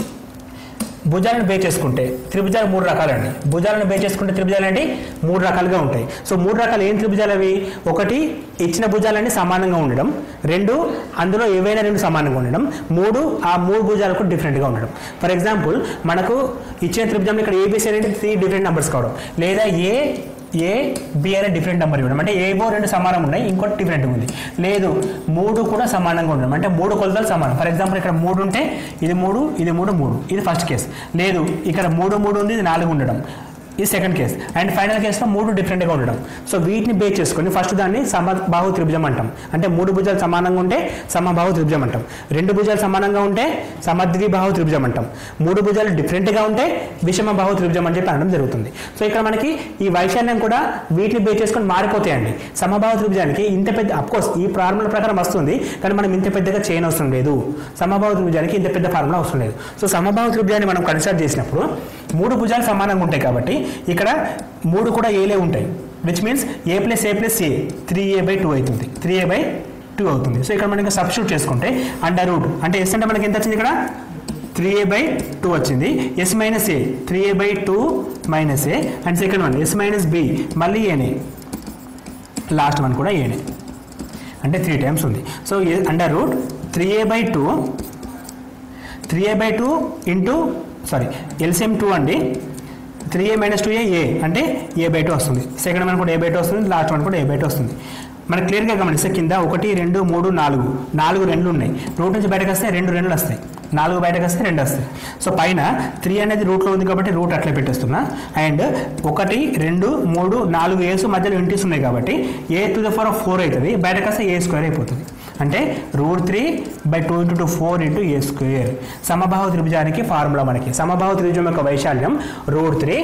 భుజాలను బే చేసుకుంటే త్రిభుజాలు మూడు రకాలండి భుజాలను బే చేసుకుంటే త్రిభుజాలు ఏంటి మూడు రకాలుగా ఉంటాయి సో మూడు రకాలు ఏం త్రిభుజాలు అవి ఒకటి ఇచ్చిన భుజాలన్నీ సమానంగా ఉండడం రెండు అందులో ఏవైనా రెండు సమానంగా ఉండడం మూడు ఆ మూడు భుజాలకు డిఫరెంట్గా ఉండడం ఫర్ ఎగ్జాంపుల్ మనకు ఇచ్చిన త్రిభుజంలో ఇక్కడ ఏబిసి అనేది త్రీ డిఫరెంట్ నెంబర్స్ కావడం లేదా ఏ ఏ బి అనే డిఫరెంట్ నెంబర్ ఇవ్వడం అంటే ఏవో రెండు సమానం ఉన్నాయి ఇంకోటి డిఫరెంట్గా ఉంది లేదు మూడు కూడా సమానంగా ఉండడం అంటే మూడు కొలతలు సమానం ఫర్ ఎగ్జాంపుల్ ఇక్కడ మూడు ఉంటే ఇది మూడు ఇది మూడు మూడు ఇది ఫస్ట్ కేస్ లేదు ఇక్కడ మూడు మూడు ఉంది ఇది నాలుగు ఉండడం ఇది సెకండ్ కేస్ అండ్ ఫైనల్ కేసులో మూడు డిఫరెంట్గా ఉండడం సో వీటిని బేస్ చేసుకొని ఫస్ట్ దాన్ని సమబాహు త్రిభుజం అంటాం అంటే మూడు భుజాలు సమానంగా ఉంటే సమబాహు త్రిభుజం అంటాం రెండు భుజాలు సమానంగా ఉంటే సమద్విబాహు త్రిభుజం అంటాం మూడు భుజాలు డిఫరెంట్గా ఉంటే విషమ బాహు త్రిభుజం అని చెప్పి అనడం జరుగుతుంది సో ఇక్కడ మనకి ఈ వైశాల్యం కూడా వీటిని బేస్ చేసుకొని మారిపోతాయండి సమబాహు త్రిభుజానికి ఇంత పెద్ద అఫ్కోర్స్ ఈ ఫార్ములా ప్రకారం వస్తుంది కానీ మనం ఇంత పెద్దగా చేయని అవసరం లేదు సమబాహు త్రిభుజానికి ఇంత పెద్ద ఫార్ములా అవసరం లేదు సో సమబాహు త్రిభుజాన్ని మనం కన్సిడర్ చేసినప్పుడు మూడు భుజాలు సమానంగా ఉంటాయి కాబట్టి ఇక్కడ మూడు కూడా ఏలే ఉంటాయి which means a plus a plus a three a by two అవుతుంది త్రీ ఏ బై టూ అవుతుంది సో ఇక్కడ మనకి సబ్స్టిట్యూట్ చేసుకుంటే అండర్ రూట్ అంటే ఎస్ అంటే మనకి ఎంత వచ్చింది ఇక్కడ త్రీ ఏ బై టూ వచ్చింది s minus a three a by two minus a and second one s minus b మళ్ళీ ఏనే లాస్ట్ వన్ కూడా ఏనే అంటే త్రీ టైమ్స్ ఉంది so under root three a by two three a by two into sorry LCM two అండి three a minus two a a అంటే a by two వస్తుంది second one కూడా ఏ బై టూ వస్తుంది last one కూడా a by two వస్తుంది మనకి క్లియర్గా గమనిస్తే కింద ఒకటి రెండు మూడు నాలుగు నాలుగు రెండు ఉన్నాయి రూట్ నుంచి బయటకు వస్తే రెండు రెండులు వస్తాయి నాలుగు బయటకు వస్తే రెండు వస్తాయి సో పైన త్రీ అనేది రూట్లో ఉంది కాబట్టి రూట్ అట్లే పెట్టేస్తున్నా అండ్ ఒకటి రెండు మూడు నాలుగు ఏస్ మధ్యలో ఇంటీస్ ఉన్నాయి కాబట్టి a to the four of four అవుతుంది బయటకు వస్తే ఏ స్క్వేర్ అయిపోతుంది అంటే root three by two into two four into a square సమబాహు త్రిభుజానికి ఫార్ములా మనకి సమబాహు త్రిభుజం యొక్క వైశాల్యం root three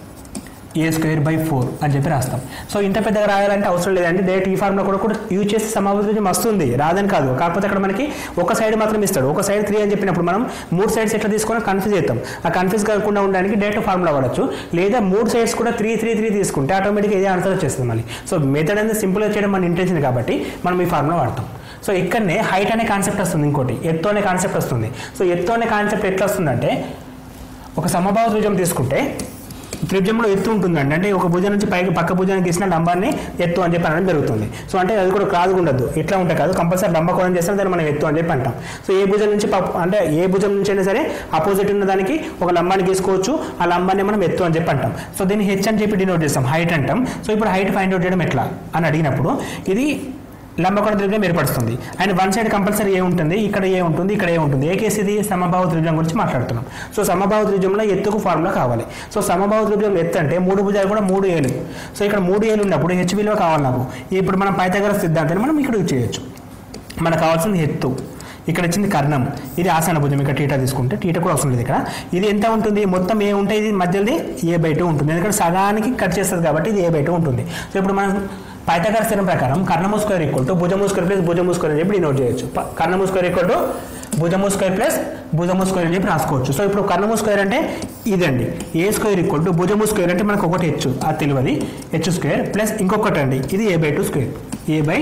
a square by four అని చెప్పి రాస్తాం సో ఇంత పెద్దగా రాయాలంటే అవసరం లేదండి డైరెక్ట్ ఈ ఫార్ములా కూడా కూడా యూజ్ చేసి సమబాహు త్రిభుజం వస్తుంది రాదని కాదు కాకపోతే అక్కడ మనకి ఒక సైడ్ మాత్రం ఇస్తాడు ఒక సైడ్ త్రీ అని చెప్పినప్పుడు మనం మూడు సైడ్స్ ఎట్లా తీసుకొని కన్ఫ్యూజ్ చేస్తాం ఆ కన్ఫ్యూజ్ కాకుండా ఉండడానికి డైరెక్ట్ ఫార్ములా వాడచ్చు లేదా మూడు సైడ్స్ కూడా త్రీ త్రీ త్రీ తీసుకుంటే ఆటోమేటిక్గా ఇదే ఆన్సర్ వచ్చేస్తుంది మళ్ళీ సో మెథడ్ అనేది సింపుల్గా చేయడం మన ఇంటెన్షన్ కాబట్టి మనం ఈ ఫార్ములా వాడతాం సో ఇక్కడనే హైట్ అనే కాన్సెప్ట్ వస్తుంది ఇంకోటి ఎత్తు అనే కాన్సెప్ట్ వస్తుంది సో ఎత్తు అనే కాన్సెప్ట్ ఎట్లా వస్తుందంటే ఒక సమబాహు త్రిభుజం తీసుకుంటే త్రిభుజంలో ఎత్తు ఉంటుందండి అంటే ఒక భుజం నుంచి పైకి పక్క భుజానికి ఇచ్చిన లంబాన్ని ఎత్తు అని చెప్పి అనడం జరుగుతుంది సో అంటే అది కూడా క్రాస్గా ఉండదు ఇట్లా ఉంటే కాదు కంపల్సరీ లంబకోణం చేస్తే దాన్ని మనం ఎత్తు అని చెప్పి అంటాం సో ఏ భుజం నుంచి పప్- అంటే ఏ భుజం నుంచి అయినా సరే అపోజిట్ ఉన్న దానికి ఒక లంబాన్ని గీసుకోవచ్చు ఆ లంబాన్ని మనం ఎత్తు అని చెప్పి అంటాం సో దీన్ని హెచ్ అని చెప్పి డినోట్ చేస్తాం హైట్ అంటాం సో ఇప్పుడు హైట్ ఫైండ్ అవుట్ చేయడం ఎట్లా అని అడిగినప్పుడు ఇది లంబకోణ త్రిభుజం ఏర్పడుతుంది and one side compulsory a ఉంటుంది ఇక్కడ ఏ ఉంటుంది ఇక్కడ ఏ ఉంటుంది ఏ కేసు ఇది సమబాహు త్రిభుజం గురించి మాట్లాడుతున్నాం సో సమబాహు త్రిభుజంలో ఎత్తుకు ఫార్ములా కావాలి సో సమబాహు త్రిభుజం ఎత్తు అంటే మూడు భుజాలు కూడా మూడు ఏలు సో ఇక్కడ మూడు ఏలు ఉన్నప్పుడు హెచ్ విలువ కావాలి నాకు ఇప్పుడు మనం పైతగర సిద్ధాంతాన్ని మనం ఇక్కడ యూజ్ చేయొచ్చు మనకు కావాల్సింది ఎత్తు ఇక్కడ వచ్చింది కర్ణం ఇది ఆసన భుజం ఇక్కడ టీటా తీసుకుంటే టీటా కూడా అవసరం లేదు ఇక్కడ ఇది ఎంత ఉంటుంది మొత్తం ఏ ఉంటే ఇది మధ్యది ఏ బై టూ ఉంటుంది ఎందుకంటే సగానికి కట్ చేస్తుంది కాబట్టి ఇది ఏ బై టూ ఉంటుంది సో ఇప్పుడు మనం పైతగర స్థిరం ప్రకారం కర్ణము స్క్వేర్ ఈక్వల్ టు భుజము స్క్వేర్ ప్లస్ భుజము స్క్వేర్ అని చెప్పి డినోట్ చేయొచ్చు ప- కర్ణము స్క్వేర్ ఈక్వల్ టు భుజము స్క్వేర్ ప్లస్ భుజము స్క్వేర్ అని చెప్పి రాసుకోవచ్చు సో ఇప్పుడు కర్ణము స్క్వేర్ అంటే ఇదండి ఏ స్క్వేర్ ఈక్వల్ టు భుజము స్క్వేర్ అంటే మనకు ఒకటి హెచ్ అది తెలియదు హెచ్ స్క్వేర్ ప్లస్ ఇంకొకటి అండి ఇది a by two square a by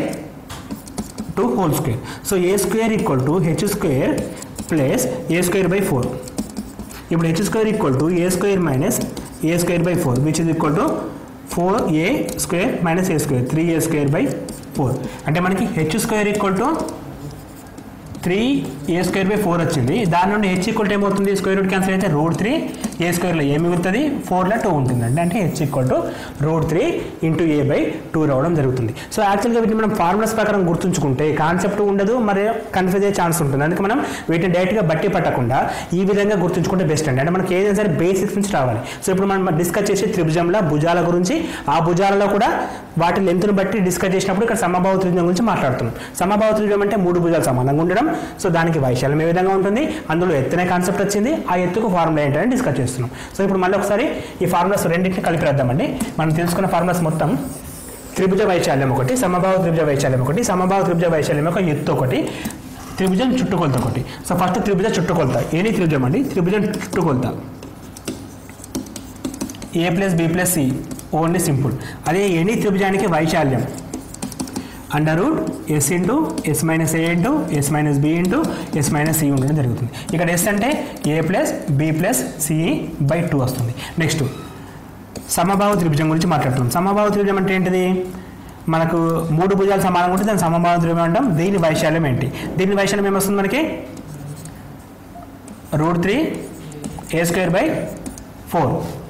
two whole square so a square equal to h square plus a square by four ఇప్పుడు h square equal to a square minus a square by four which is equal to four a square minus a square three a square by four అంటే మనకి h square equal to three a square by four వచ్చింది దాని నుండి h equal ఏమవుతుంది square root cancel అయితే root three a స్క్వేర్లో a మిగులుతుంది ఫోర్లో టూ ఉంటుందండి అంటే h equal to root three into a by two రావడం జరుగుతుంది సో యాక్చువల్గా వీటిని మనం ఫార్ములాస్ ప్రకారం గుర్తుంచుకుంటే కాన్సెప్ట్ ఉండదు మరి కన్ఫ్యూజ్ అయ్యే ఛాన్స్ ఉంటుంది అందుకే మనం వీటిని డైరెక్ట్గా బట్టి పట్టకుండా ఈ విధంగా గుర్తుంచుకుంటే బెస్ట్ అండి అంటే మనకి ఏదైనా సరే బేసిక్స్ నుంచి రావాలి సో ఇప్పుడు మనం డిస్కస్ చేసే త్రిభుజంలో భుజాల గురించి ఆ భుజాలలో కూడా వాటి లెంత్ను బట్టి డిస్కస్ చేసినప్పుడు ఇక్కడ సమభావ త్రిభుజం గురించి మాట్లాడుతున్నాం సమభావ త్రిభుజం అంటే మూడు భుజాలు సమానంగా ఉండడం సో దానికి వైశాల్యం ఏ విధంగా ఉంటుంది అందులో ఎత్తనే కాన్సెప్ట్ వచ్చింది ఆ ఎత్తుకు ఫార్ములా ఏంటని డిస్కస్ చేస్తున్నాం సో ఇప్పుడు మళ్ళీ ఒకసారి ఈ ఫార్ములాస్ రెండింటిని కలిపి రాద్దామండి మనం తెలుసుకున్న ఫార్ములాస్ మొత్తం త్రిభుజ వైశాల్యం ఒకటి సమభావ త్రిభుజ వైశాల్యం ఒకటి సమభావ త్రిభుజ వైశాల్యం ఒక ఎత్తు ఒకటి త్రిభుజం చుట్టుకొలత ఒకటి సో ఫస్ట్ త్రిభుజ చుట్టుకొలత ఏని త్రిభుజం అండి త్రిభుజం చుట్టుకొలత a plus b plus c only simple అదే ఎనీ త్రిభుజానికి వైశాల్యం under root s into s minus a into s minus b into s minus c ఉండడం జరుగుతుంది ఇక్కడ ఎస్ అంటే a plus b plus c by two వస్తుంది next సమభావ త్రిభుజం గురించి మాట్లాడుతున్నాం సమభావ త్రిభుజం అంటే ఏంటిది మనకు మూడు భుజాలు సమానంగా ఉంటే దాని సమభావ త్రిభుజం అంటాం దీని వైశాల్యం ఏంటి దీని వైశాల్యం ఏమొస్తుంది మనకి root three a square by four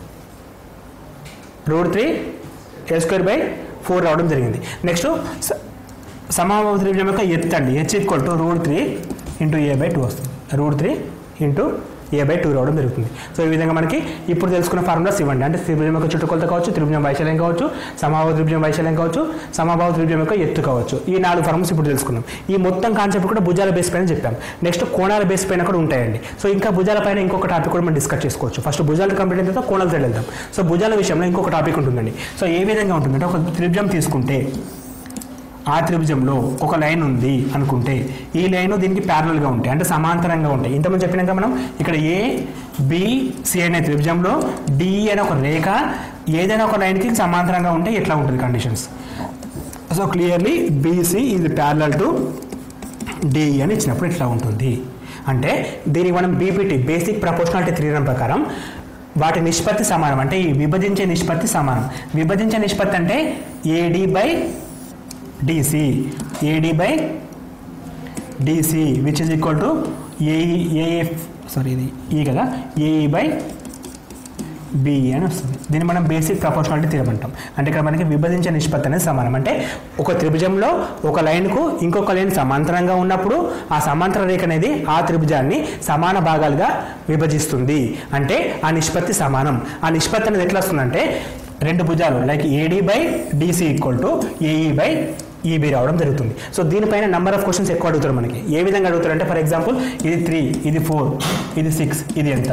root three a square by four రావడం జరిగింది నెక్స్ట్ సమాభావ త్రిభుజం యొక్క ఎత్తు అండి h equal to root three into a by two వస్తుంది root three into a by two రావడం జరుగుతుంది సో ఈ విధంగా మనకి ఇప్పుడు తెలుసుకున్న ఫార్ములాస్ ఇవ్వండి అంటే త్రిభుజం యొక్క చుట్టుకొలత కావచ్చు త్రిభుజం వైశాల్యం కావచ్చు సమాభావ త్రిభుజం వైశాల్యం కావచ్చు సమాభావ త్రిభుజం యొక్క ఎత్తు కావచ్చు ఈ నాలుగు ఫార్ములాస్ ఇప్పుడు తెలుసుకున్నాం ఈ మొత్తం కాన్సెప్ట్ కూడా భుజాల బేస్ పైన చెప్పాం నెక్స్ట్ కోణాల బేస్ పైన కూడా ఉంటాయండి సో ఇంకా భుజాల పైన ఇంకొక టాపిక్ కూడా మనం డిస్కస్ చేసుకోవచ్చు ఫస్ట్ భుజాలు కంప్లీట్ అయిన తర్వాత కోణాల సైడ్ వెళ్దాం సో భుజాల విషయంలో ఇంకొక టాపిక్ ఉంటుందండి సో ఏ విధంగా ఉంటుందంటే ఒక త్రిభుజం తీసుకుంటే ఆ త్రిభుజంలో ఒక లైన్ ఉంది అనుకుంటే ఈ లైన్ దీనికి ప్యారలల్గా ఉంటాయి అంటే సమాంతరంగా ఉంటాయి ఇంతకుముందు చెప్పినాక మనం ఇక్కడ ఏ బి సి అనే త్రిభుజంలో డి అనే ఒక రేఖ ఏదైనా ఒక లైన్కి సమాంతరంగా ఉంటే ఎట్లా ఉంటుంది కండిషన్స్ సో క్లియర్లీ బీసీ ఇది ప్యారలల్ టు డి అని ఇచ్చినప్పుడు ఇట్లా ఉంటుంది అంటే దీనికి మనం బీపీటీ బేసిక్ ప్రపోర్షనాలిటీ థియరం ప్రకారం వాటి నిష్పత్తి సమానం అంటే ఈ విభజించే నిష్పత్తి సమానం విభజించే నిష్పత్తి అంటే AD by DC AD by DC which is equal to AE AF sorry ఇది ఈ కదా ఏఈ బై బిఈ అని వస్తుంది దీన్ని మనం బేసిక్ ప్రపోర్షనాలిటీ తీరమంటాం అంటే ఇక్కడ మనకి విభజించే నిష్పత్తి అనేది సమానం అంటే ఒక త్రిభుజంలో ఒక లైన్కు ఇంకొక లైన్ సమాంతరంగా ఉన్నప్పుడు ఆ సమాంతర రేఖ అనేది ఆ త్రిభుజాన్ని సమాన భాగాలుగా విభజిస్తుంది అంటే ఆ నిష్పత్తి సమానం ఆ నిష్పత్తి అనేది ఎట్లా వస్తుందంటే రెండు భుజాలు like AD by DC equal to AE by EB రావడం జరుగుతుంది సో దీనిపైన నెంబర్ ఆఫ్ క్వశ్చన్స్ ఎక్కువ అడుగుతారు మనకి ఏ విధంగా అడుగుతారు అంటే ఫర్ ఎగ్జాంపుల్ ఇది త్రీ ఇది ఫోర్ ఇది సిక్స్ ఇది ఎంత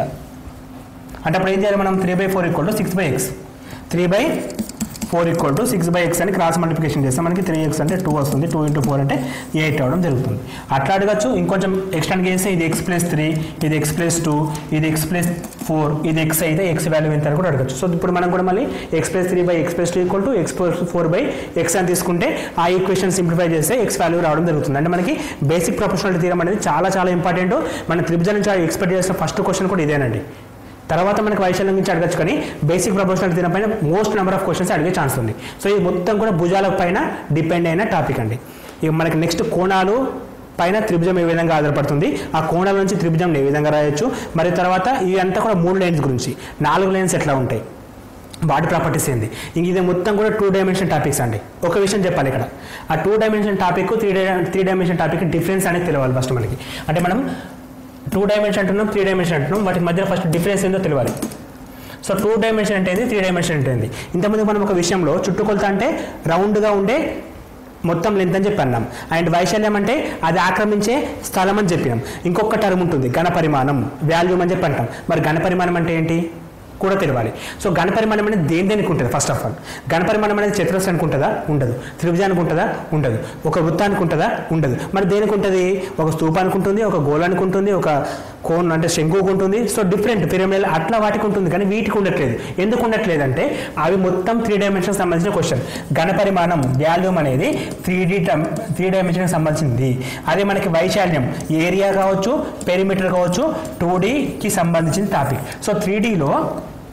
అంటే అప్పుడు ఏం చేయాలి మనం three by four equal to six by x three by four equal to six by x అని క్రాస్ మల్టిప్లికేషన్ చేస్తే మనకి త్రీ ఎక్స్ అంటే టూ వస్తుంది టూ ఇంటూ ఫోర్ అంటే ఎయిట్ అవడం జరుగుతుంది అట్లా అడగచ్చు ఇంకొంచెం ఎక్స్టెండ్ చేస్తే ఇది ఎక్స్ ప్లస్ త్రీ ఇది ఎక్స్ ప్లస్ టూ ఇది ఎక్స్ ప్లస్ ఫోర్ ఇది ఎక్స్ అయితే ఎక్స్ వాల్యూ ఎంత అని కూడా అడగచ్చు సో ఇప్పుడు మనం కూడా మళ్ళీ x plus three by x plus two equal to x plus four by x అని తీసుకుంటే ఆ ఈక్వేషన్ సింప్లిఫై చేస్తే ఎక్స్ వాల్యూ రావడం జరుగుతుంది అంటే మనకి బేసిక్ ప్రొఫెషనల్ తీరం అనేది చాలా చాలా ఇంపార్టెంట్ మన త్రిభుజం నుంచి ఎక్స్పెక్ట్ చేసిన ఫస్ట్ క్వశ్చన్ కూడా ఇదేనండి తర్వాత మనకి వైశాల్యం నుంచి అడగచ్చు కానీ బేసిక్ ప్రపోర్షనల్ తీరం పైన మోస్ట్ నెంబర్ ఆఫ్ క్వశ్చన్స్ అడిగే ఛాన్స్ ఉంది సో ఇది మొత్తం కూడా భుజాల పైన డిపెండ్ అయిన టాపిక్ అండి ఇక మనకి నెక్స్ట్ కోణాలు పైన త్రిభుజం ఏ విధంగా ఆధారపడుతుంది ఆ కోణాల నుంచి త్రిభుజం ఏ విధంగా రాయొచ్చు మరి తర్వాత ఇదంతా కూడా మూడు లైన్స్ గురించి నాలుగు లైన్స్ ఎట్లా ఉంటాయి వాటి ప్రాపర్టీస్ ఏంది ఇంక ఇది మొత్తం కూడా టూ డైమెన్షన్ టాపిక్స్ అండి ఒక విషయం చెప్పాలి ఇక్కడ ఆ టూ డైమెన్షన్ టాపిక్ త్రీ డై త్రీ డైమెన్షన్ టాపిక్ డిఫరెన్స్ అనేది తెలియాలి ఫస్ట్ మనకి అంటే మనం టూ డైమెన్షన్ అంటున్నాం త్రీ డైమెన్షన్ అంటున్నాం వాటి మధ్య ఫస్ట్ డిఫరెన్స్ ఏందో తెలియాలి సో టూ డైమెన్షన్ అంటే ఏంది త్రీ డైమెన్షన్ అంటే ఏంది ఇంతకుముందు మనం ఒక విషయంలో చుట్టుకొలత అంటే రౌండ్గా ఉండే మొత్తం లెంత్ అని చెప్పి అన్నాం అండ్ వైశాల్యం అంటే అది ఆక్రమించే స్థలం అని చెప్పినాం ఇంకొక టర్మ్ ఉంటుంది ఘన పరిమాణం వాల్యూమ్ అని చెప్పి అంటాం మరి ఘన పరిమాణం అంటే ఏంటి కూడా తెలియాలి సో ఘన పరిమాణం అనేది దేని దేనికి ఉంటుంది ఫస్ట్ ఆఫ్ ఆల్ ఘన పరిమాణం అనేది చతురస్రానికి ఉంటుందా ఉండదు త్రిభుజానికి ఉంటుందా ఉండదు ఒక వృత్తానికి ఉంటుందా ఉండదు మరి దేనికి ఉంటుంది ఒక స్తూపానికి ఉంటుంది ఒక గోళానికి ఉంటుంది ఒక కోన్ అంటే శంకువుకు ఉంటుంది సో డిఫరెంట్ పిరమిడల్ అట్లా వాటికి ఉంటుంది కానీ వీటికి ఉండట్లేదు ఎందుకు ఉండట్లేదు అంటే అవి మొత్తం త్రీ డైమెన్షన్ సంబంధించిన క్వశ్చన్ ఘన పరిమాణం వాల్యూమ్ అనేది త్రీ డి త్రీ డైమెన్షన్ సంబంధించింది అదే మనకి వైశాల్యం ఏరియా కావచ్చు పెరిమీటర్ కావచ్చు టూ డికి సంబంధించిన టాపిక్ సో త్రీ డిలో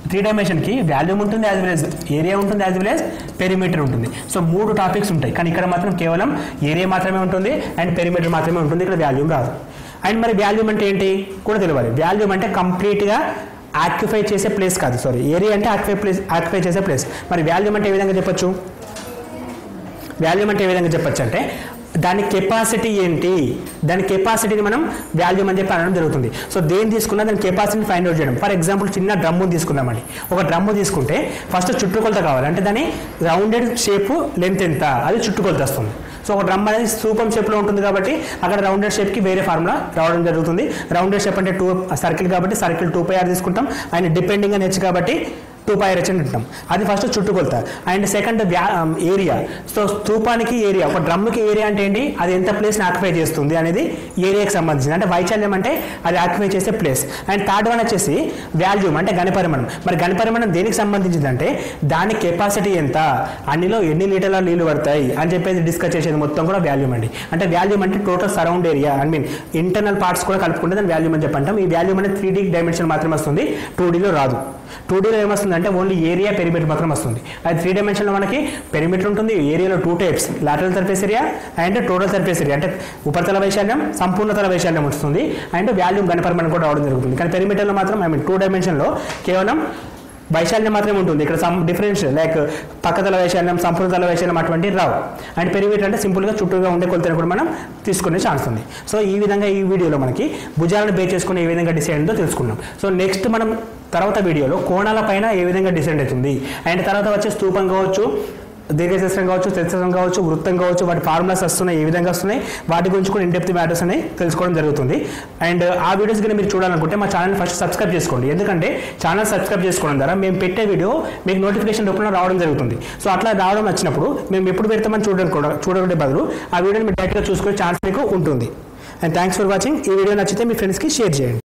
త్రీ డైమెన్షన్కి వాల్యూమ్ ఉంటుంది యాజ్ వెల్ ఏరియా ఉంటుంది యాజ్ వెల్ పెరిమీటర్ ఉంటుంది సో మూడు టాపిక్స్ ఉంటాయి కానీ ఇక్కడ మాత్రం కేవలం ఏరియా మాత్రమే ఉంటుంది అండ్ పెరిమీటర్ మాత్రమే ఉంటుంది ఇక్కడ వాల్యూమ్ రాదు అండ్ మరి వాల్యూమ్ అంటే ఏంటి కూడా తెలియాలి వాల్యూమ్ అంటే కంప్లీట్గా ఆక్యుపై చేసే ప్లేస్ కాదు సారీ ఏరియా అంటే ఆక్యుపై ప్లేస్ ఆక్యుపై చేసే ప్లేస్ మరి వాల్యూమ్ అంటే ఏ విధంగా చెప్పొచ్చు వాల్యూమ్ అంటే ఏ విధంగా చెప్పొచ్చు అంటే దాని కెపాసిటీ ఏంటి దాని కెపాసిటీని మనం వాల్యూమ్ అని చెప్పి అనడం జరుగుతుంది సో దేని తీసుకున్నా దాని కెపాసిటీని ఫైండ్ అవుట్ చేయడం ఫర్ ఎగ్జాంపుల్ చిన్న డ్రమ్ము తీసుకుందామండి ఒక డ్రమ్ము తీసుకుంటే ఫస్ట్ చుట్టుకొలత కావాలి అంటే దాని రౌండెడ్ షేప్ లెంత్ ఎంత అది చుట్టుకొలత వస్తుంది సో ఒక డ్రమ్ అనేది స్థూపం షేప్లో ఉంటుంది కాబట్టి అక్కడ రౌండెడ్ షేప్కి వేరే ఫార్ములా రావడం జరుగుతుంది రౌండెడ్ షేప్ అంటే టూ సర్కిల్ కాబట్టి సర్కిల్ టూ పై ఆర్ తీసుకుంటాం అండ్ డిపెండింగ్ అని హెచ్ కాబట్టి టూ పై ఆర్ హెచ్ అని అంటాం అది ఫస్ట్ చుట్టుకొలత అండ్ సెకండ్ ఏరియా సో స్థూపానికి ఏరియా ఒక డ్రమ్కి ఏరియా అంటే ఏంటి అది ఎంత ప్లేస్ని ఆక్యుపై చేస్తుంది అనేది ఏరియాకి సంబంధించింది అంటే వైశాల్యం అంటే అది ఆక్యుపై చేసే ప్లేస్ అండ్ థర్డ్ వన్ వచ్చేసి వాల్యూమ్ అంటే గణపరిమాణం మరి గణపరిమాణం దేనికి సంబంధించింది అంటే దాని కెపాసిటీ ఎంత అన్నిలో ఎన్ని లీటర్ల నీళ్లు పడతాయి అని చెప్పేసి డిస్కస్ చేసేది మొత్తం కూడా వాల్యూమ్ అండి అంటే వాల్యూమ్ అంటే total surround area I mean internal parts కూడా కలుపుకుంటే దాని వాల్యూమ్ అని చెప్పంటాం ఈ వాల్యూమ్ అనేది త్రీ డీ డైమెన్షన్ మాత్రమే వస్తుంది టూ డీలో రాదు టూ డీలో ఏమొస్తుంది అంటే ఓన్లీ ఏరియా పెరిమీటర్ మాత్రం వస్తుంది అది త్రీ డైమెన్షన్లో మనకి పెరిమీటర్ ఉంటుంది ఏరియాలో two types lateral surface area and total surface area అంటే ఉపరితల వైశాల్యం సంపూర్ణతల వైశాల్యం వస్తుంది అండ్ వాల్యూమ్ గణపరిమాణం కూడా రావడం జరుగుతుంది కానీ పెరిమీటర్లో మాత్రం ఐ మీన్ టూ డైమెన్షన్లో కేవలం వైశాల్యం మాత్రమే ఉంటుంది ఇక్కడ సమ్ డిఫరెన్స్ లైక్ పక్కతల వైశాల్యం సంపూర్ణతల వైశాల్యం అటువంటివి రావు అండ్ పెరిమీటర్ అంటే సింపుల్గా చుట్టూగా ఉండే కొలతను కూడా మనం తీసుకునే ఛాన్స్ ఉంది సో ఈ విధంగా ఈ వీడియోలో మనకి భుజాలను బేస్ చేసుకుని ఏ విధంగా డిసైడ్ అయిందో తెలుసుకున్నాం సో నెక్స్ట్ మనం తర్వాత వీడియోలో కోణాల పైన ఏ విధంగా డిసైడ్ అవుతుంది అండ్ తర్వాత వచ్చే స్తూపం కావచ్చు దీర్ఘచతురం కావచ్చు చతురం కావచ్చు వృత్తం కావచ్చు వాటి ఫార్ములాస్ వస్తున్నాయి ఏ విధంగా వస్తున్నాయి వాటి గురించి కూడా ఇండెప్త్ మ్యాటర్స్ అనేవి తెలుసుకోవడం జరుగుతుంది అండ్ ఆ వీడియోస్ కనుక మీరు చూడాలనుకుంటే మా ఛానల్ ఫస్ట్ సబ్స్క్రైబ్ చేసుకోండి ఎందుకంటే ఛానల్ సబ్స్క్రైబ్ చేసుకోవడం ద్వారా మేము పెట్టే వీడియో మీకు నోటిఫికేషన్ రూపంలో రావడం జరుగుతుంది సో అట్లా రావడం వచ్చినప్పుడు మేము ఎప్పుడు పెడతామని చూడడం కూడా చూడకుంటే బదులు ఆ వీడియోని మీరు డైరెక్ట్గా చూసుకునే ఛాన్స్ మీకు ఉంటుంది అండ్ థ్యాంక్స్ ఫర్ వాచింగ్ ఈ వీడియో నచ్చితే మీ ఫ్రెండ్స్కి షేర్ చేయండి